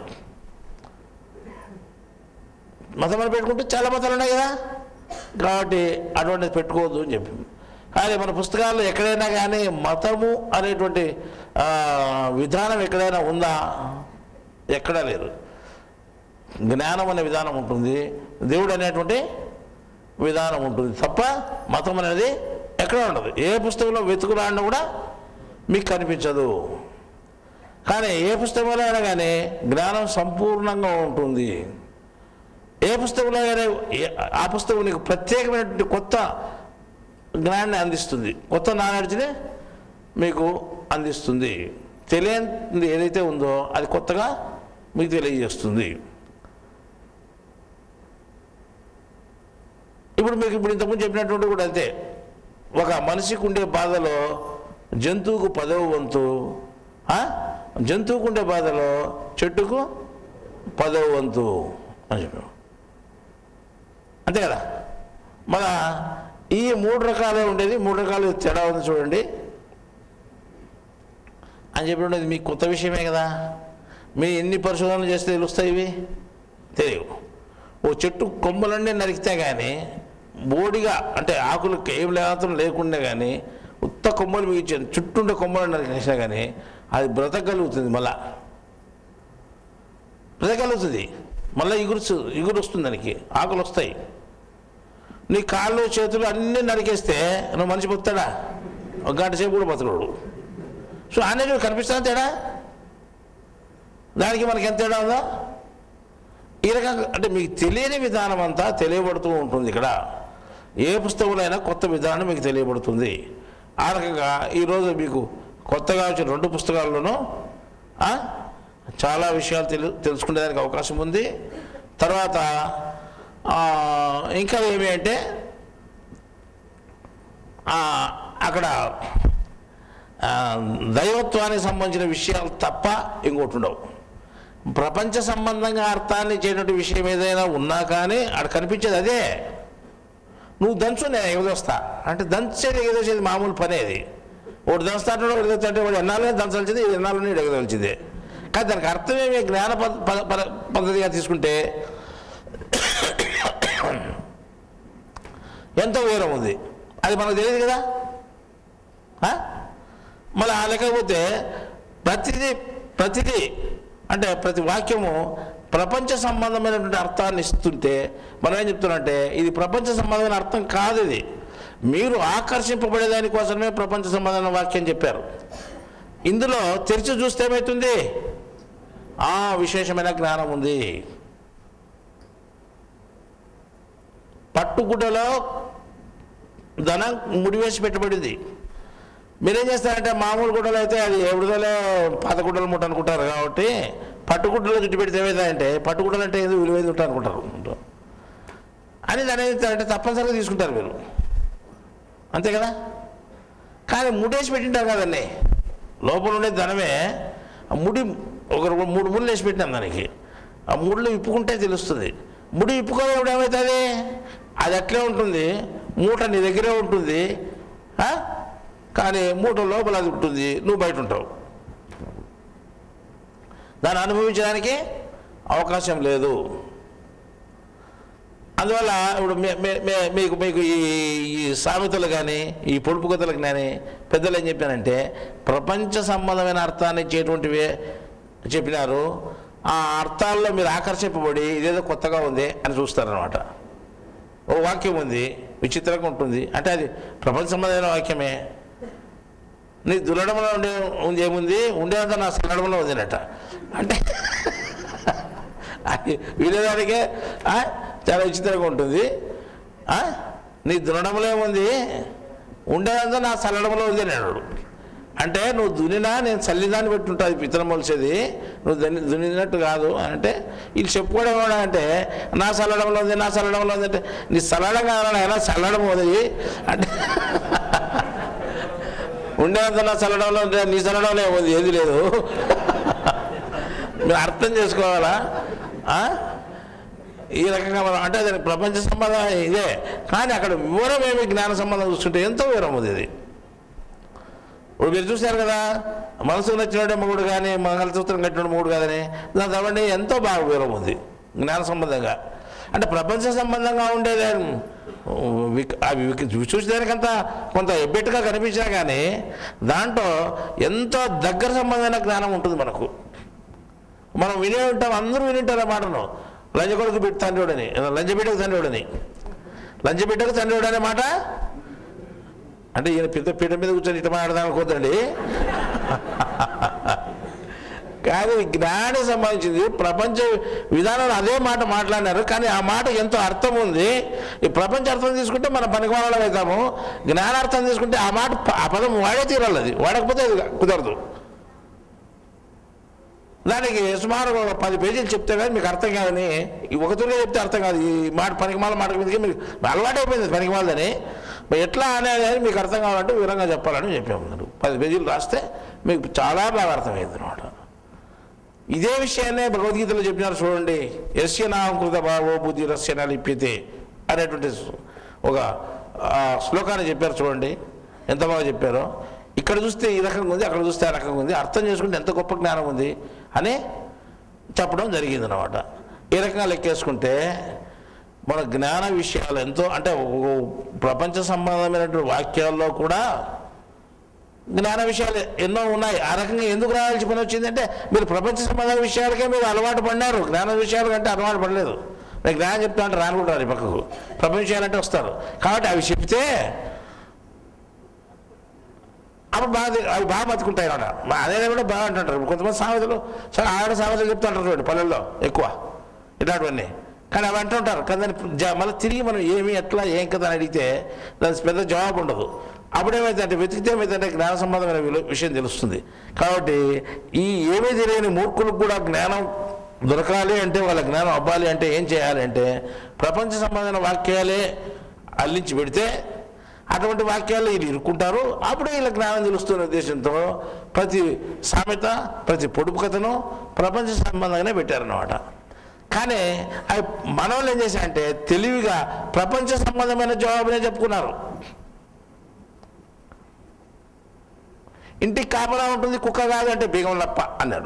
మతం అని పెట్టుకుంటే చాలా మతాలు ఉన్నాయి కదా కాబట్టి అటువంటిది పెట్టుకోవద్దు అని చెప్పి కానీ మన పుస్తకాల్లో ఎక్కడైనా కానీ మతము అనేటువంటి ఆ, విధానం ఎక్కడైనా ఉందా ఎక్కడా లేదు జ్ఞానం అనే విధానం ఉంటుంది దేవుడు అనేటువంటి విధానం ఉంటుంది తప్ప మతం అనేది ఎక్కడ ఉండదు ఏ పుస్తకంలో వెతుకులాడినా కూడా మీకు కనిపించదు కానీ ఏ పుస్తకంలో అయినా కానీ జ్ఞానం సంపూర్ణంగా ఉంటుంది ఏ పుస్తకంలో అయినా ఏ- ఆ పుస్తకం నీకు ప్రత్యేకమైనటువంటి కొత్త జ్ఞానాన్ని అందిస్తుంది కొత్త నాలెడ్జ్ని మీకు అందిస్తుంది తెలియనిది ఏదైతే ఉందో అది కొత్తగా మీకు తెలియజేస్తుంది ఇప్పుడు మీకు ఇప్పుడు ఇంతకుముందు చెప్పినటువంటి కూడా అంతే ఒక మనిషికి ఉండే బాధలో జంతువుకు పదవ వంతు ఆ? జంతువుకు ఉండే బాధలో చెట్టుకు పదవ వంతు అని చెప్పాం అంతే కదా మన ఈ మూడు రకాలే ఉండేది మూడు రకాలు తేడా ఉంది చూడండి అని చెప్పి ఉండేది మీకు కొత్త విషయమే కదా మీ ఎన్ని పరిశోధనలు చేస్తే తెలుస్తాయి ఇవి తెలియవు ఓ చెట్టు కొమ్మలన్నీ నరికితే కానీ బోడిగా అంటే ఆకులు ఏం లేతం లేకుండా కానీ ఉత్త కొమ్మలు మిగిల్చాను చుట్టూ ఉండే కొమ్మలు నరికేసినా కానీ అది బ్రతకగలుగుతుంది మళ్ళా బ్రతకగలుగుతుంది మళ్ళీ ఇగురు ఇగురు వస్తుంది దానికి ఆకులు వస్తాయి నీ కాళ్ళు చేతులు అన్నీ నరికేస్తే నువ్వు మనిషి బతుకుతాడా ఒక గంట సేపు కూడా బతకడు సో అనేది కనిపిస్తుందా తేడా దానికి మనకి ఎంత తేడా ఉందో ఈ రకంగా అంటే మీకు తెలియని విధానం అంతా తెలియబడుతూ ఉంటుంది ఇక్కడ ఏ పుస్తకంలో అయినా కొత్త విధానం మీకు తెలియబడుతుంది ఆ రకంగా ఈరోజు మీకు కొత్తగా వచ్చిన రెండు పుస్తకాల్లోనూ ఆ, చాలా విషయాలు తెలు తెలుసుకునేదానికి అవకాశం ఉంది తర్వాత ఆ, ఇంకా ఏమి అంటే ఆ, అక్కడ ఆ, దైవత్వానికి సంబంధించిన విషయాలు తప్ప ఇంకోటి ఉండవు ప్రపంచ సంబంధంగా అర్థాన్ని చేయనటువంటి విషయం ఏదైనా ఉన్నా కానీ అక్కడ కనిపించేది అదే నువ్వు దంచు నేను ఎగదొస్తా అంటే దంచేది ఎగదొచ్చేది మామూలు పనే అది ఒకటి దంచుతా అంటాడు ఒకటి దంచుతా అంటే వాడు ఎన్నాళ్ళనే దంచాల్సింది ఇది ఎన్నాళ్ళని ఎగదొచ్చింది కానీ దానికి అర్థమేమి జ్ఞాన పద్- పద- పద- పద్ధతిగా తీసుకుంటే ఎంతో వివరం ఉంది అది మనకు తెలియదు కదా ఆ? మళ్ళీ ఆ లేకపోతే ప్రతిదీ ప్రతిదీ అంటే ప్రతి వాక్యము ప్రపంచ సంబంధమైనటువంటి అర్థాన్ని ఇస్తుంటే మనం ఏం చెప్తున్నామంటే ఇది ప్రపంచ సంబంధమైన అర్థం కాదు ఇది మీరు ఆకర్షింపబడే దానికోసమే ప్రపంచ సంబంధమైన వాక్యం చెప్పారు ఇందులో తెరిచి చూస్తే ఏమవుతుంది ఆ విశేషమైన జ్ఞానం ఉంది పట్టుగుడ్డలో ధనం ముడివేసి పెట్టబడింది మీరేం చేస్తారంటే మామూలు గుడ్డలు అయితే అది ఎవరిదోలే పాత గుడ్డలు ముట్ట అనుకుంటారు కాబట్టి పట్టుగుడ్డలో చుట్టు పెడితే ఏమైందంటే పట్టుగుడ్డలు అంటే ఏదో విలువైంది ఉంటారు అనుకుంటారు అని దాని ఏం చేస్తారంటే తప్పనిసరిగా తీసుకుంటారు మీరు అంతే కదా కానీ ముడేసి పెట్టింటారు కదండి లోపల ఉండే ధనమే ఆ ముడి ఒక రెండు- మూడు ముళ్ళు వేసి పెట్టినాం దానికి ఆ ముళ్ళు విప్పుకుంటే తెలుస్తుంది ముడి విప్పుకోవడం ఏమవుతుంది అది అట్లే ఉంటుంది మూట నీ దగ్గరే ఉంటుంది ఆ? కానీ మూట లోపల అది ఉంటుంది నువ్వు బయట ఉంటావు దాన్ని అనుభవించడానికి అవకాశం లేదు అందువల్ల ఇప్పుడు మే- మే- మే- మీకు మీకు ఈ ఈ సామెతలు కానీ ఈ పొడుపు కథలకు కానీ పెద్దలు ఏం చెప్పారంటే ప్రపంచ సంబంధమైన అర్థాన్ని ఇచ్చేటువంటివే చెప్పినారు ఆ అర్థాల్లో మీరు ఆకర్షింపబడి ఇదేదో కొత్తగా ఉంది అని చూస్తారనమాట ఓ వాక్యం ఉంది విచిత్రంగా ఉంటుంది అంటే అది ప్రపంచ సంబంధమైన వాక్యమే నీ దులడంలో ఉండే ఉంది ఏముంది ఉండేదంతా నా సలడంలో ఉందినట అంటే అది వినేదానికే ఆ, చాలా విచిత్రంగా ఉంటుంది ఆ, నీ దునడంలో ఏముంది ఉండేదంతా నా చల్లడంలో ఉంది అని అన్నాడు అంటే నువ్వు దునినా నేను చల్లిదాన్ని పెట్టి ఉంటుంది పిత్తనం మొలిసేది నువ్వు దుని దునినట్టు కాదు అని అంటే వీళ్ళు చెప్పుకోవడం ఏమన్నా అంటే నా చల్లడంలో ఉంది నా చల్లడంలో ఉంది అంటే నీ చల్లడం కావాలని అయినా చల్లడం వదిలి అంటే ఉండేంత నా చల్లడంలో ఉంటే నీ చల్లడంలో ఏముంది ఏది లేదు మీరు అర్థం చేసుకోవాలా ఆ? ఈ రకంగా మనం అంటే అది ప్రపంచ సంబంధం ఇదే కానీ అక్కడ వివరం ఏమి జ్ఞాన సంబంధం చూస్తుంటే ఎంతో వివరం ఉంది ఇది ఇప్పుడు మీరు చూశారు కదా మనసుకు నచ్చినట్టు మొగుడు కానీ మంగళసూత్రం కట్టిన మొగుడు కాదని దాని తవ్వండి ఎంతో బాగా వివరం ఉంది జ్ఞాన సంబంధంగా అంటే ప్రపంచ సంబంధంగా ఉండేది విక్- అవి విక్- చూసేదానికంతా కొంత ఎబ్బెట్టుగా కనిపించినా కానీ దాంట్లో ఎంతో దగ్గర సంబంధమైన జ్ఞానం ఉంటుంది మనకు మనం వినే ఉంటాం అందరూ విని ఉంటారు ఆ మాటను లంచ కొడుకు బిడ్డ తండ్రివాడని లంచ బిడ్డకు తండ్రివాడని లంచ బిడ్డకు తండ్రివాడు అనే మాట అంటే ఈయన పెద్ద పీఠ మీద కూర్చొని ఇట్లా మాట్లాడదాం అనుకోద్దండి కానీ జ్ఞానానికి సంబంధించింది ప్రపంచ విధానంలో అదే మాట మాట్లాడినారు కానీ ఆ మాట ఎంతో అర్థం ఉంది ఈ ప్రపంచ అర్థం తీసుకుంటే మన పనికి వాళ్ళం అవుతాము జ్ఞానార్థం తీసుకుంటే ఆ మాట ప- ఆ పదం వాడే తీరాలి అది వాడకపోతే అది కుదరదు దానికి సుమారు ఒక పది పేజీలు చెప్తే కానీ మీకు అర్థం కాదని ఈ ఒక తూరుగా చెప్తే అర్థం కాదు ఈ మాట పనికిమాల మాట మీదకి మీకు అలవాటు అయిపోయింది పనికిమాలదని మరి ఎట్లా అనేది అని మీకు అర్థం కావాలంటే వివరంగా చెప్పాలని చెప్పాము మీరు పది పేజీలు రాస్తే మీకు చాలా బాగా అర్థమైంది అనమాట ఇదే విషయాన్నే భగవద్గీతలో చెప్పినారు చూడండి యస్య నామకృత భావో బుద్ధి రస్య లిప్యతే అనేటువంటి ఒక ఆ, శ్లోకాన్ని చెప్పారు చూడండి ఎంత బాగా చెప్పారో ఇక్కడ చూస్తే ఈ రకంగా ఉంది అక్కడ చూస్తే ఆ రకంగా ఉంది అర్థం చేసుకుంటే ఎంత గొప్ప జ్ఞానం ఉంది అని చెప్పడం జరిగింది అనమాట ఈ రకంగా లెక్కేసుకుంటే మన జ్ఞాన విషయాలు ఎంతో అంటే ఓ ప్రపంచ సంబంధమైనటువంటి వాక్యాల్లో కూడా జ్ఞాన విషయాలు ఎన్నో ఉన్నాయి ఆ రకంగా ఎందుకు రావాల్సి పని వచ్చిందంటే మీరు ప్రపంచ సంబంధ విషయాలకే మీరు అలవాటు పడినారు జ్ఞాన విషయాల కంటే అలవాటు పడలేదు నేను జ్ఞానం చెప్తా అంటే రానుకుంటారు ఈ పక్కకు ప్రపంచ విషయాలంటే వస్తారు కాబట్టి అవి చెప్తే అప్పుడు బాగా అవి బాగా బతుకుంటాయి అన్నమాట అదే కూడా బాగా అంటుంటారు కొంతమంది సామెతలు సరే ఆవిడ సామెతలు చెప్తుంటారు చూడండి పల్లెల్లో ఎక్కువ ఇలాంటివన్నీ కానీ అవి అంటుంటారు కానీ దాన్ని జ- మళ్ళీ తిరిగి మనం ఏమి ఎట్లా ఏం కదా అని అడిగితే దానికి పెద్ద జవాబు ఉండదు అప్పుడేమైతే అంటే వెతికితే ఏమైతే జ్ఞాన సంబంధమైన విలు- విషయం తెలుస్తుంది కాబట్టి ఈ ఏమీ తెలియని మూర్ఖులకు కూడా జ్ఞానం దొరకాలి అంటే వాళ్ళ జ్ఞానం అవ్వాలి అంటే ఏం చేయాలి అంటే ప్రపంచ సంబంధమైన వాక్యాలే అల్లించి పెడితే అటువంటి వాక్యాలు వీళ్ళు ఇరుక్కుంటారు అప్పుడే వీళ్ళ జ్ఞానం తెలుస్తున్న ఉద్దేశంతో ప్రతి సామెత ప్రతి పొడుపు కథను ప్రపంచ సంబంధంగానే పెట్టారన్నమాట కానీ అవి మన వాళ్ళు ఏం చేశారంటే తెలివిగా ప్రపంచ సంబంధమైన జవాబునే చెప్పుకున్నారు ఇంటికి కాపలా ఉంటుంది కుక్క కాదు అంటే బీగం లప్ప అన్నాడు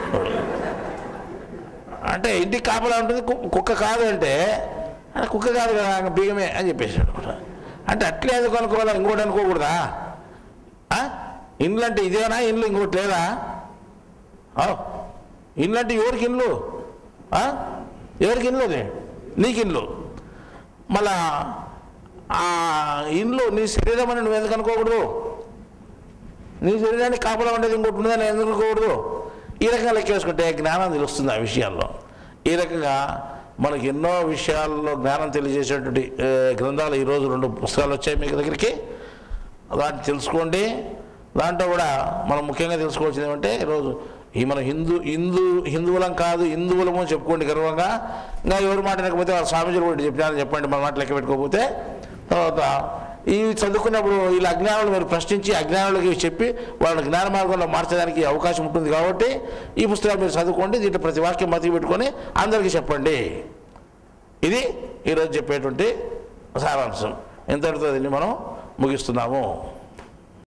అంటే ఇంటికి కాపలా ఉంటుంది కు- కుక్క కాదు అంటే "ఆ, కుక్క కాదు కదా బీగమే అని చెప్పేసాడు అంటే అట్లే ఎందుకు అనుకోవాలా ఇంకోటి అనుకోకూడదా ఆ? ఇండ్లు అంటే ఇదేనా ఇండ్లు ఇంకోటి లేదా ఆ? ఇండ్లు అంటే ఎవరికి ఇండ్లు ఆ? ఎవరికి ఇండ్లు అది నీకు ఇండ్లు మళ్ళా ఆ ఇండ్లు నీ శరీరం అని నువ్వు ఎందుకు అనుకోకూడదు నీ శరీరానికి కాపలా ఉండేది ఇంకోటి ఉందని ఎందుకు అనుకోకూడదు ఈ రకంగా లెక్కేసుకుంటే జ్ఞానం తెలుస్తుంది ఆ విషయాల్లో ఈ రకంగా మనకి ఎన్నో విషయాల్లో జ్ఞానం తెలియజేసేటువంటి ఏ, గ్రంథాలు ఈరోజు రెండు పుస్తకాలు వచ్చాయి మీకు దగ్గరికి దాన్ని తెలుసుకోండి దాంట్లో కూడా మనం ముఖ్యంగా తెలుసుకోవాల్సింది ఏమంటే ఈరోజు ఈ మన హిందూ హిందూ హిందువులం కాదు హిందువులము అని చెప్పుకోండి గర్వంగా ఇంకా ఎవరు మాట లేకపోతే వాళ్ళ స్వామీజీలు కూడా చెప్పినారని చెప్పండి మన మాట లెక్క పెట్టుకోకపోతే తర్వాత ఈ చదువుకున్నప్పుడు వీళ్ళ అజ్ఞానులు మీరు ప్రశ్నించి అజ్ఞానులకి చెప్పి వాళ్ళ జ్ఞాన మార్గంలో మార్చడానికి అవకాశం ఉంటుంది కాబట్టి ఈ పుస్తకాలు మీరు చదువుకోండి దీంట్లో ప్రతి వాక్యం మతికి పెట్టుకొని అందరికీ చెప్పండి ఇది ఈరోజు చెప్పేటువంటి సారాంశం ఇంతటితో దీన్ని మనం ముగిస్తున్నాము